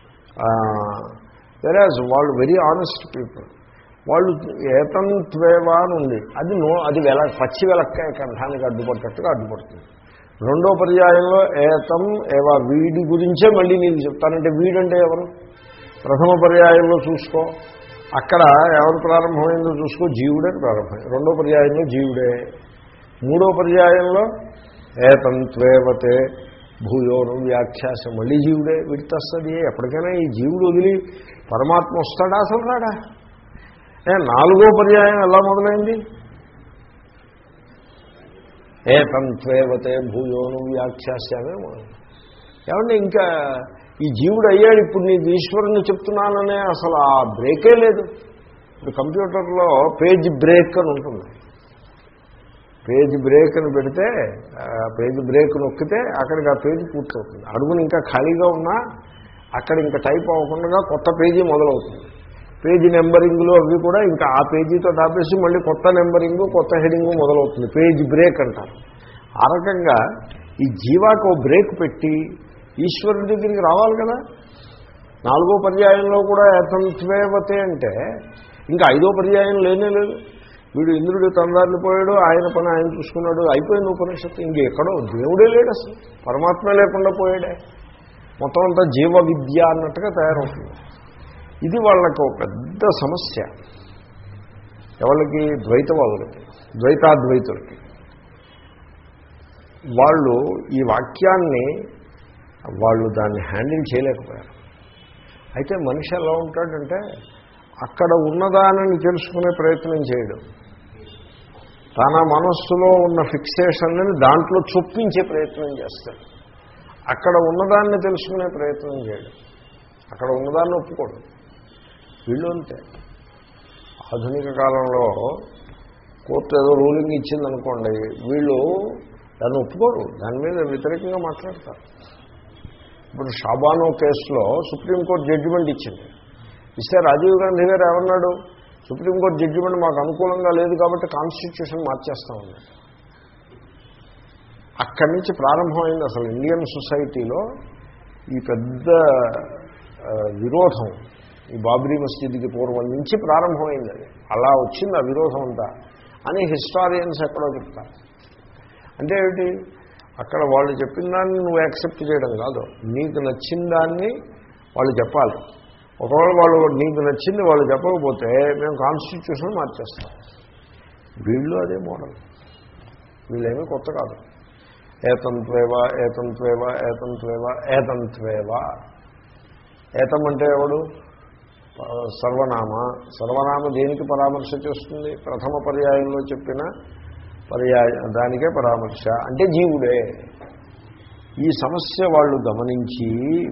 వెరాజ్ వాళ్ళు వెరీ ఆనెస్ట్ పీపుల్ వాళ్ళు ఏతంత్వేవా అని ఉంది అది నో అది వెల పచ్చి వెలక్కాయ కంఠానికి అడ్డుపడ్డట్టుగా అడ్డుపడుతుంది రెండో పర్యాయంలో ఏతం ఏవా వీడి గురించే మళ్ళీ నీకు చెప్తానంటే వీడంటే ఎవరు ప్రథమ పర్యాయంలో చూసుకో అక్కడ ఎవరు ప్రారంభమైందో చూసుకో జీవుడే ప్రారంభమైంది రెండో పర్యాయంలో జీవుడే మూడో పర్యాయంలో ఏతంత్వేవతే భూయోను వ్యాఖ్యాస మళ్ళీ జీవుడే విడితస్తుంది ఎప్పటికైనా ఈ జీవుడు వదిలి పరమాత్మ వస్తాడా అసలు రాడా ఏ నాలుగో పర్యాయం ఎలా మొదలైంది ఏతంత్వేవతే భూయోను వ్యాఖ్యాస్యామే మొదలు ఏమంటే ఇంకా ఈ జీవుడు అయ్యాడు ఇప్పుడు నీకు ఈశ్వరుని చెప్తున్నాననే అసలు ఆ బ్రేకే లేదు ఇప్పుడు కంప్యూటర్లో పేజ్ బ్రేక్ అని ఉంటుంది పేజ్ బ్రేక్ అని పెడితే ఆ పేజ్ బ్రేక్ నొక్కితే అక్కడికి ఆ పేజీ పూర్తవుతుంది అడుగుని ఇంకా ఖాళీగా ఉన్నా అక్కడ ఇంకా టైప్ అవ్వకుండా కొత్త పేజీ మొదలవుతుంది పేజీ నెంబరింగ్లు అవి కూడా ఇంకా ఆ పేజీతో ఆపేసి మళ్ళీ కొత్త నెంబరింగు కొత్త హెడింగు మొదలవుతుంది పేజ్ బ్రేక్ అంటారు ఆ రకంగా ఈ జీవాకు ఓ బ్రేక్ పెట్టి ఈశ్వరుడి దగ్గరికి రావాలి కదా నాలుగో పర్యాయంలో కూడా ఏతంత్వేవతే అంటే ఇంకా ఐదో పర్యాయం లేనే లేదు వీడు ఇంద్రుడు తందారిని పోయాడు ఆయన పని ఆయన చూసుకున్నాడు అయిపోయింది ఉపనిషత్తు ఇంకెక్కడో దేవుడే లేడు అసలు పరమాత్మ లేకుండా పోయాడే మొత్తం అంతా జీవ విద్య అన్నట్టుగా తయారవుతుంది ఇది వాళ్ళకు ఒక పెద్ద సమస్య ఎవరికి ద్వైతవాదులకి ద్వైతాద్వైతులకి వాళ్ళు ఈ వాక్యాన్ని వాళ్ళు దాన్ని హ్యాండిల్ చేయలేకపోయారు అయితే మనిషి ఎలా ఉంటాడంటే అక్కడ ఉన్నదానిని తెలుసుకునే ప్రయత్నం చేయడం తన మనస్సులో ఉన్న ఫిక్సేషన్ని దాంట్లో చొప్పించే ప్రయత్నం చేస్తాడు అక్కడ ఉన్నదాన్ని తెలుసుకునే ప్రయత్నం చేయడం అక్కడ ఉన్నదాన్ని ఒప్పుకోడు వీళ్ళు అంతే ఆధునిక కాలంలో కోర్టు ఏదో రూలింగ్ ఇచ్చిందనుకోండి వీళ్ళు దాన్ని ఒప్పుకోరు దాని మీద వ్యతిరేకంగా మాట్లాడతారు ఇప్పుడు షాబానో కేసులో సుప్రీంకోర్టు జడ్జిమెంట్ ఇచ్చింది ఇస్తే రాజీవ్ గాంధీ గారు ఏమన్నాడు సుప్రీంకోర్టు జడ్జిమెంట్ మాకు అనుకూలంగా లేదు కాబట్టి కాన్స్టిట్యూషన్ మార్చేస్తామన్నాడు అక్కడి నుంచి ప్రారంభమైంది అసలు ఇండియన్ సొసైటీలో ఈ పెద్ద ఆ, విరోధం ఈ బాబ్రీ మస్జిద్కి పూర్వం నుంచి ప్రారంభమైంది అది అలా వచ్చింది ఆ విరోధం అంతా అని హిస్టారియన్స్ ఎక్కడో చెప్తారు అంటే ఏమిటి అక్కడ వాళ్ళు చెప్పిన దాన్ని నువ్వు యాక్సెప్ట్ చేయడం కాదు నీకు నచ్చిన దాన్ని వాళ్ళు చెప్పాలి ఒకవేళ వాళ్ళు నీకు నచ్చింది వాళ్ళు చెప్పకపోతే మేము కాన్స్టిట్యూషన్ మార్చేస్తాం వీళ్ళు అదే మోడల్ వీళ్ళేమీ కొత్త కాదు ఏతంత్వేవ ఏతంత్వేవ ఏతంత్వేవ ఏతంత్వేవ ఏతం అంటే ఎవడు సర్వనామ సర్వనామ దేనికి పరామర్శ చేస్తుంది ప్రథమ పర్యాయంలో చెప్పిన పర్యాయ దానికే పరామర్శ అంటే జీవుడే ఈ సమస్య వాళ్ళు గమనించి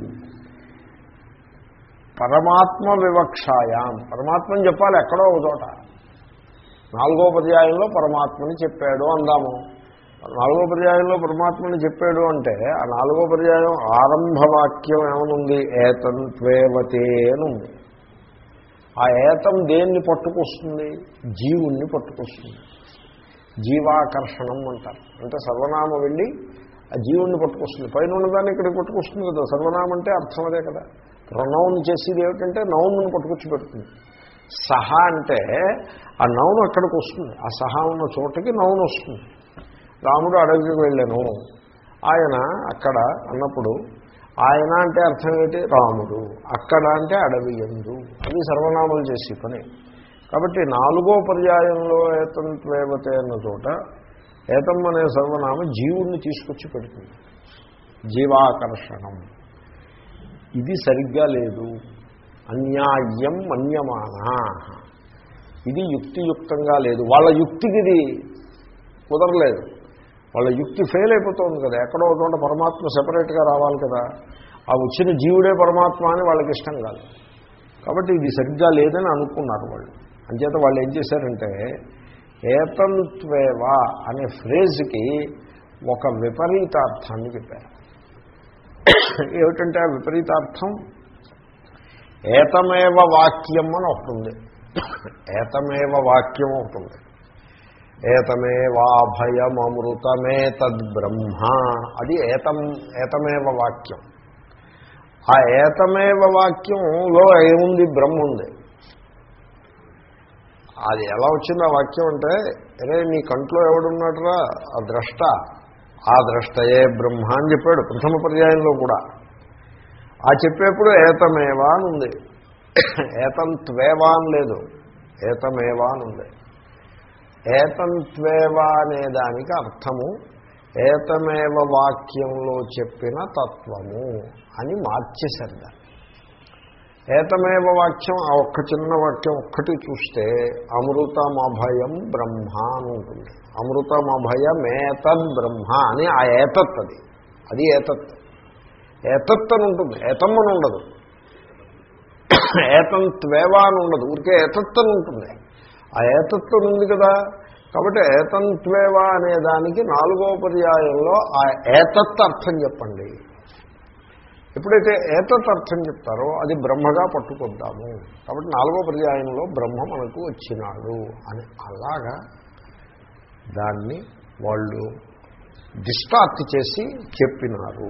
పరమాత్మ వివక్షాయాం పరమాత్మని చెప్పాలి ఎక్కడో ఒక చోట నాలుగో పర్యాయంలో పరమాత్మని చెప్పాడు అందాము నాలుగో పర్యాయంలో పరమాత్మని చెప్పాడు అంటే ఆ నాలుగో పర్యాయం ఆరంభవాక్యం ఏమనుంది ఏతం త్వేవతే అని ఉంది ఆ ఏతం దేన్ని పట్టుకొస్తుంది జీవుణ్ణి పట్టుకొస్తుంది జీవాకర్షణం అంటారు అంటే సర్వనామ వెళ్ళి ఆ జీవుణ్ణి పట్టుకొస్తుంది పైన ఉన్నదాన్ని ఇక్కడికి పట్టుకొస్తుంది కదా సర్వనామం అంటే అర్థం అదే కదా ప్రొనౌన్ చేసేది ఏమిటంటే నౌన్ను పట్టుకొచ్చి పెడుతుంది సహా అంటే ఆ నౌన్ అక్కడికి వస్తుంది ఆ సహా ఉన్న చోటకి నౌన్ వస్తుంది రాముడు అడవికి వెళ్ళాను ఆయన అక్కడ అన్నప్పుడు ఆయన అంటే అర్థం ఏంటి రాముడు అక్కడ అంటే అడవి ఎందు అది సర్వనామాలు చేసి పని కాబట్టి నాలుగో పర్యాయంలో ఏతం త్వేవతే అన్న చోట ఏతం అనే సర్వనామ జీవుణ్ణి తీసుకొచ్చి పెడుతుంది జీవాకర్షణం ఇది సరిగ్గా లేదు అన్యాయం మన్యమాన ఇది యుక్తియుక్తంగా లేదు వాళ్ళ యుక్తికి ఇది కుదరలేదు వాళ్ళ యుక్తి ఫెయిల్ అయిపోతుంది కదా ఎక్కడో ఒక చోట పరమాత్మ సెపరేట్గా రావాలి కదా ఆ వచ్చిన జీవుడే పరమాత్మ అని వాళ్ళకి ఇష్టం కాదు కాబట్టి ఇది సరిగ్గా లేదని అనుకున్నారు వాళ్ళు అంచేత వాళ్ళు ఏం చేశారంటే ఏతంత్వేవా అనే ఫ్రేజ్కి ఒక విపరీతార్థాన్ని చెప్పారు ఏమిటంటే ఆ విపరీతార్థం ఏతమేవ వాక్యం అని ఒకటి ఉంది ఏతమేవ వాక్యం ఒకటి ఉంది ఏతమేవాభయమృతమే తద్బ్రహ్మ అది ఏతం ఏతమేవ వాక్యం ఆ ఏతమేవ వాక్యంలో ఏముంది బ్రహ్మ ఉంది అది ఎలా వచ్చింది ఆ వాక్యం అంటే అరే నీ కంట్లో ఎవడున్నాడురా ఆ ద్రష్ట ఆ ద్రష్టయే బ్రహ్మ అని చెప్పాడు ప్రథమ పర్యాయంలో కూడా ఆ చెప్పేప్పుడు ఏతమేవా అని ఉంది ఏతంత్వేవా అని లేదు ఏతమేవా అని ఉంది ఏతంత్వేవా అనే దానికి అర్థము ఏతమేవ వాక్యంలో చెప్పిన తత్వము అని మార్చేశారు దాన్ని ఏతమేవ వాక్యం ఆ ఒక్క చిన్న వాక్యం ఒక్కటి చూస్తే అమృతమభయం బ్రహ్మ అని ఉంటుంది అమృతమభయమేతద్ బ్రహ్మ అని ఆ ఏతత్ అది అది ఏతత్ ఏతత్ అని ఉంటుంది ఏతమ్మని ఉండదు ఏతం త్వేవా అని ఉండదు ఊరికే ఏతత్ అని ఉంటుంది ఆ ఏతత్వం ఉంది కదా కాబట్టి ఏతంత్వేవా అనే దానికి నాలుగో పర్యాయంలో ఆ ఏతత్ అర్థం చెప్పండి ఎప్పుడైతే ఏతత్ అర్థం చెప్తారో అది బ్రహ్మగా పట్టుకొద్దాము కాబట్టి నాలుగో పర్యాయంలో బ్రహ్మ మనకు వచ్చినాడు అని అలాగా దాన్ని వాళ్ళు డిస్టార్ట్ చేసి చెప్పినారు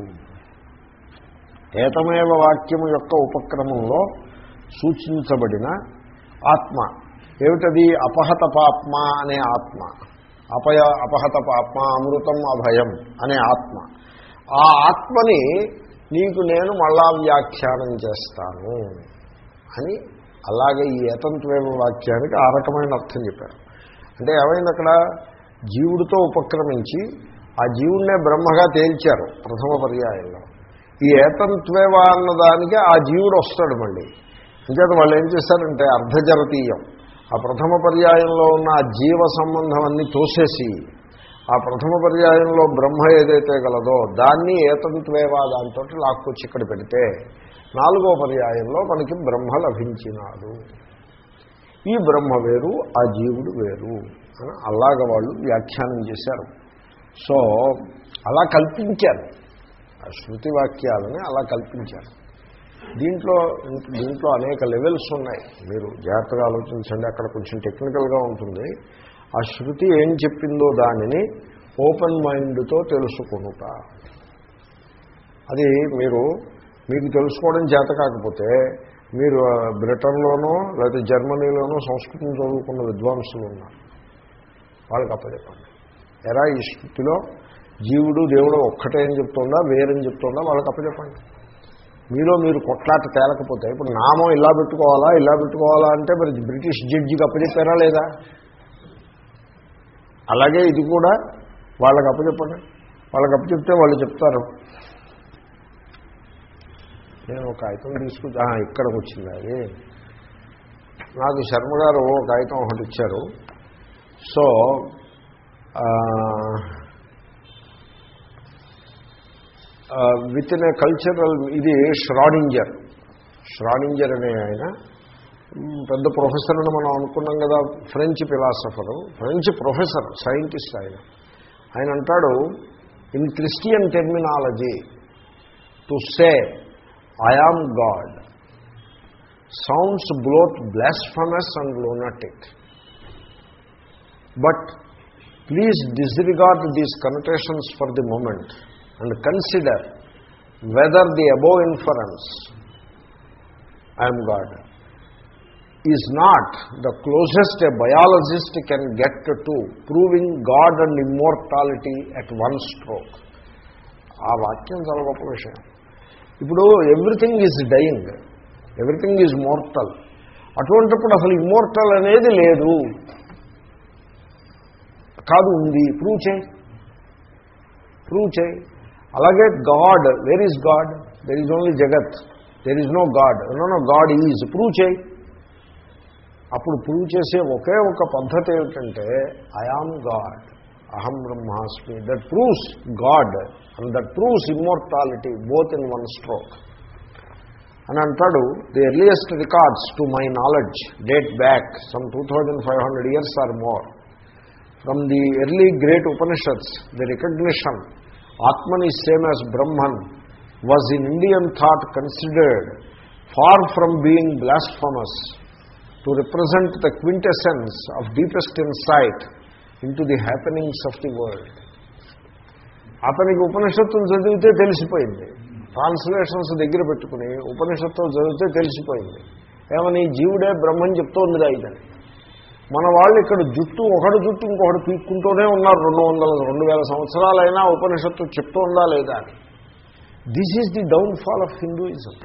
ఏతమేవ వాక్యము యొక్క ఉపక్రమంలో సూచించబడిన ఆత్మ ఏమిటది అపహత పాప్మ అనే ఆత్మ అపయ అపహత పాప్మ అమృతం అభయం అనే ఆత్మ ఆ ఆత్మని నీకు నేను మళ్ళా వ్యాఖ్యానం చేస్తాను అని అలాగే ఈ ఏతంత్వేమ వాక్యానికి ఆ రకమైన అర్థం చెప్పారు అంటే ఏమైంది అక్కడ జీవుడితో ఉపక్రమించి ఆ జీవుడినే బ్రహ్మగా తేల్చారు ప్రథమ పర్యాయంలో ఈ ఏతంత్వేవ అన్నదానికి ఆ జీవుడు వస్తాడు మళ్ళీ అంచేత వాళ్ళు ఏం చేశారంటే అర్ధజరతీయం ఆ ప్రథమ పర్యాయంలో ఉన్న ఆ జీవ సంబంధం అన్నీ తోసేసి ఆ ప్రథమ పర్యాయంలో బ్రహ్మ ఏదైతే గలదో దాన్ని ఏతంత్వేవా దాంతో లాక్కొచ్చి ఇక్కడ పెడితే నాలుగో పర్యాయంలో మనకి బ్రహ్మ లభించినాడు ఈ బ్రహ్మ వేరు ఆ జీవుడు వేరు అని అలాగ వాళ్ళు వ్యాఖ్యానం చేశారు సో అలా కల్పించారు ఆ శృతి వాక్యాలని అలా కల్పించారు దీంట్లో దీంట్లో అనేక లెవెల్స్ ఉన్నాయి మీరు జాగ్రత్తగా ఆలోచించండి అక్కడ కొంచెం టెక్నికల్గా ఉంటుంది ఆ శృతి ఏం చెప్పిందో దానిని ఓపెన్ మైండ్తో తెలుసుకునుట అది మీరు మీకు తెలుసుకోవడం చేత కాకపోతే మీరు బ్రిటన్లోనో లేకపోతే జర్మనీలోనో సంస్కృతం చదువుకున్న విద్వాంసులు ఉన్నారు వాళ్ళకి అప్పచెప్పండి ఎరా ఈ శృతిలో జీవుడు దేవుడు ఒక్కటే అని చెప్తుందా వేరని చెప్తుందా వాళ్ళకి అప్పచెప్పండి మీలో మీరు కొట్లాట తేలకపోతే ఇప్పుడు నామం ఇలా పెట్టుకోవాలా ఇలా పెట్టుకోవాలా అంటే మరి బ్రిటిష్ జడ్జికి అప్పచెప్పారా లేదా అలాగే ఇది కూడా వాళ్ళకి అప్పచెప్పండి వాళ్ళకి అప్పచెప్తే వాళ్ళు చెప్తారు నేను ఒక కాగితం తీసుకుంటా ఆ, ఇక్కడికి వచ్చింది అది నాకు శర్మ గారు ఒక కాగితం ఒకటి ఇచ్చారు so with in a cultural ఇది ష్రాడింజర్ ష్రాడింజర్ అనే ఆయన మ్, పెద్ద ప్రొఫెసర్ అని మనం అనుకున్నాం కదా French philosopher French professor scientist ఆయన ఆయన అంటాడు in Christian terminology to say I am God sounds బ్లోత్ blasphemous and lunatic but please disregard these connotations for the moment and consider whether the above inference I am God is not the closest a biologist can get to proving God and immortality at one stroke. ఆ వాక్యం చాలా గొప్ప విషయం ఇప్పుడు everything is dying everything is mortal అటువంటిప్పుడు అసలు immortal అనేది లేదు కాదు ఉంది ప్రూవ్ చేయి ప్రూవ్ చేయి అలాగే God where is God there is only జగత్ there is no God no no God is prove చేయి అప్పుడు ప్రూవ్ చేసే ఒకే ఒక పద్ధతి ఏమిటంటే ఐఆమ్ గాడ్ అహం బ్రహ్మాస్మి that proves God and that proves immortality both in one stroke అని అంటాడు the earliest records to my knowledge date back some two thousand five hundred years or more from the early great Upanishads, the recognition Atman is same as Brahman was in Indian thought considered far from being blasphemous to represent the quintessence of deepest insight into the happenings of the world. అతనికి ఉపనిషత్తులు చదివితే తెలిసిపోయింది translations దగ్గర పెట్టుకుని ఉపనిషత్తులు చదివితే తెలిసిపోయింది ఏమని జీవుడే బ్రహ్మం చెప్తోందిగా ఇదని మన వాళ్ళు ఇక్కడ జుట్టు ఒకడు జుట్టు ఇంకొకటి పీక్కుంటూనే ఉన్నారు రెండు వందల రెండు వేల సంవత్సరాలైనా ఉపనిషత్తు చెప్తూ ఉందా లేదా అని this is the downfall of Hinduism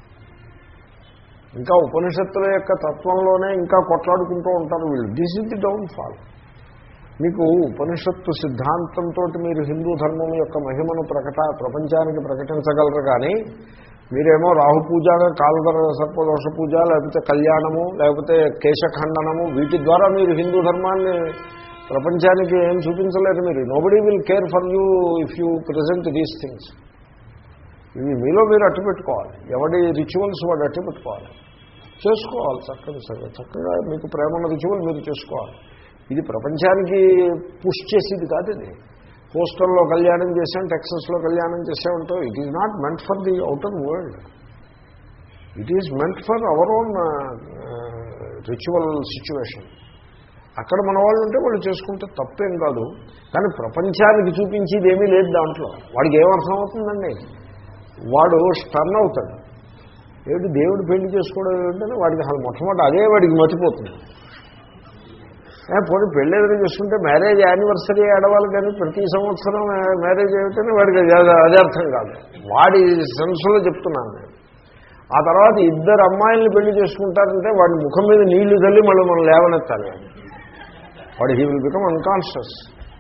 ఇంకా ఉపనిషత్తుల యొక్క తత్వంలోనే ఇంకా కొట్లాడుకుంటూ ఉంటారు వీళ్ళు దిస్ ఈజ్ ది డౌన్ఫాల్ మీకు ఉపనిషత్తు సిద్ధాంతంతో మీరు హిందూ ధర్మం యొక్క మహిమను ప్రకట ప్రపంచానికి ప్రకటించగలరు కానీ మీరేమో రాహు పూజ కాలధర సర్పదోష పూజ లేకపోతే కళ్యాణము లేకపోతే కేశఖండనము వీటి ద్వారా మీరు హిందూ ధర్మాన్ని ప్రపంచానికి ఏం చూపించలేరు మీరు nobody will care for you if you present these things ఇవి మీలో మీరు అట్టు పెట్టుకోవాలి ఎవడి రిచువల్స్ వాడు అట్టు పెట్టుకోవాలి చేసుకోవాలి చక్కగా చక్కగా మీకు ప్రేమన్న రిచువల్ మీరు చేసుకోవాలి ఇది ప్రపంచానికి పుష్ చేసేది కాదు ఇది పోస్టల్లో కళ్యాణం చేసాం టెక్సస్లో కళ్యాణం చేసామంటో it is not meant for the outer world it is meant for our own ritual situation అక్కడ మన వాళ్ళు ఉంటే వాళ్ళు చేసుకుంటే తప్పేం కాదు కానీ ప్రపంచానికి చూపించేది ఏమీ లేదు దాంట్లో వాడికి ఏమర్థం అవుతుందండి వాడు స్టర్న్ అవుతాడు ఏమిటి దేవుడు పెళ్లి చేసుకోవడం ఏమిటంటే వాడికి అసలు మొట్టమొదటి అదే వాడికి మతిపోతుంది ఏ, పోనీ పెళ్ళి ఏదైనా చేసుకుంటే మ్యారేజ్ యానివర్సరీ ఆడవాలి కానీ ప్రతి సంవత్సరం మ్యారేజ్ ఏమిటని వాడికి అది అదే అర్థం కాదు వాడి సెన్స్లో చెప్తున్నాను నేను ఆ తర్వాత ఇద్దరు అమ్మాయిల్ని పెళ్లి చేసుకుంటారంటే వాడి ముఖం మీద నీళ్లు తల్లి మళ్ళీ మనం లేవనెత్తాలి వాడు he will become unconscious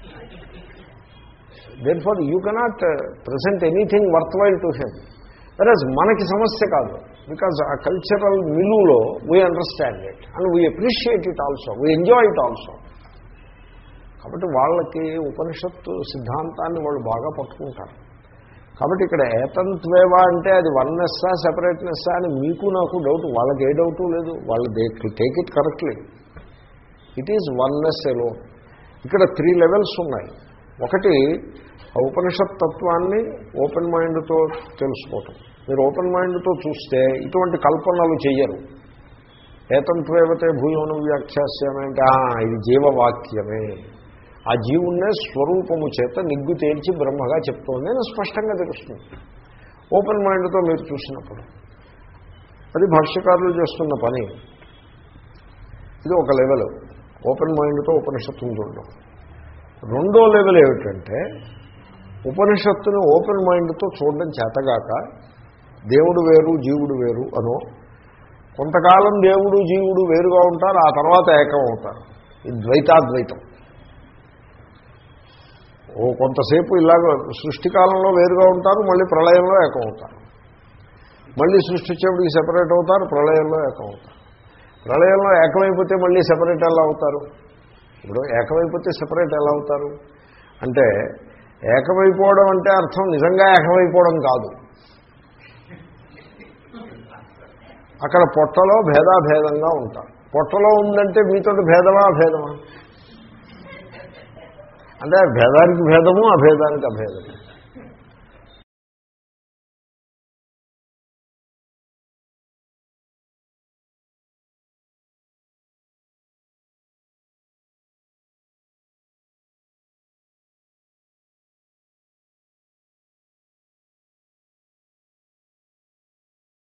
there far you cannot present anything worthwhile to him వెరస్ మనకి సమస్య కాదు బికాజ్ ఆ కల్చరల్ మిలులో we understand it and we appreciate it also we enjoy it also కాబట్టి వాళ్ళకి ఉపనిషత్తు సిద్ధాంతాన్ని వాళ్ళు బాగా పట్టుకుంటారు కాబట్టి ఇక్కడ ఏతంత్వేవా అంటే అది వన్నెస్సా సెపరేట్నెస్సా అని మీకు నాకు డౌట్ వాళ్ళకి ఏ డౌటు లేదు వాళ్ళు they take it correctly it is oneness ఎలో ఇక్కడ త్రీ లెవెల్స్ ఉన్నాయి ఒకటి ఆ ఉపనిషత్ తత్వాన్ని ఓపెన్ మైండ్తో తెలుసుకోవటం మీరు ఓపెన్ మైండ్తో చూస్తే ఇటువంటి కల్పనలు చెయ్యరు ఏతంత్వేవతే భూయోను వ్యాఖ్యాస్యమే అంటే "ఆ, ఇది జీవవాక్యమే ఆ జీవుణ్ణే స్వరూపము చేత నిగ్గు తేల్చి బ్రహ్మగా చెప్తోంది అని స్పష్టంగా తెలుస్తుంది ఓపెన్ మైండ్తో మీరు చూసినప్పుడు అది భాష్యకారులు చేస్తున్న పని ఇది ఒక లెవెల్ ఓపెన్ మైండ్తో ఉపనిషత్తును చూడడం రెండో లెవెల్ ఏమిటంటే ఉపనిషత్తుని ఓపెన్ మైండ్తో చూడడం చేతగాక దేవుడు వేరు జీవుడు వేరు అనో కొంతకాలం దేవుడు జీవుడు వేరుగా ఉంటారు ఆ తర్వాత ఏకం అవుతారు ఇది ద్వైతాద్వైతం ఓ కొంతసేపు ఇలాగ సృష్టి కాలంలో వేరుగా ఉంటారు మళ్ళీ ప్రళయంలో ఏకం అవుతారు మళ్ళీ సృష్టి వచ్చేప్పటికి సెపరేట్ అవుతారు ప్రళయంలో ఏకం అవుతారు ప్రళయంలో ఏకమైపోతే మళ్ళీ సెపరేట్ ఎలా అవుతారు ఇప్పుడు ఏకమైపోతే సెపరేట్ ఎలా అవుతారు అంటే ఏకమైపోవడం అంటే అర్థం నిజంగా ఏకమైపోవడం కాదు అక్కడ పొట్టలో భేదాభేదంగా ఉంటారు పొట్టలో ఉందంటే మీతో భేదమా అభేదమా అంటే భేదానికి భేదము అభేదానికి అభేదము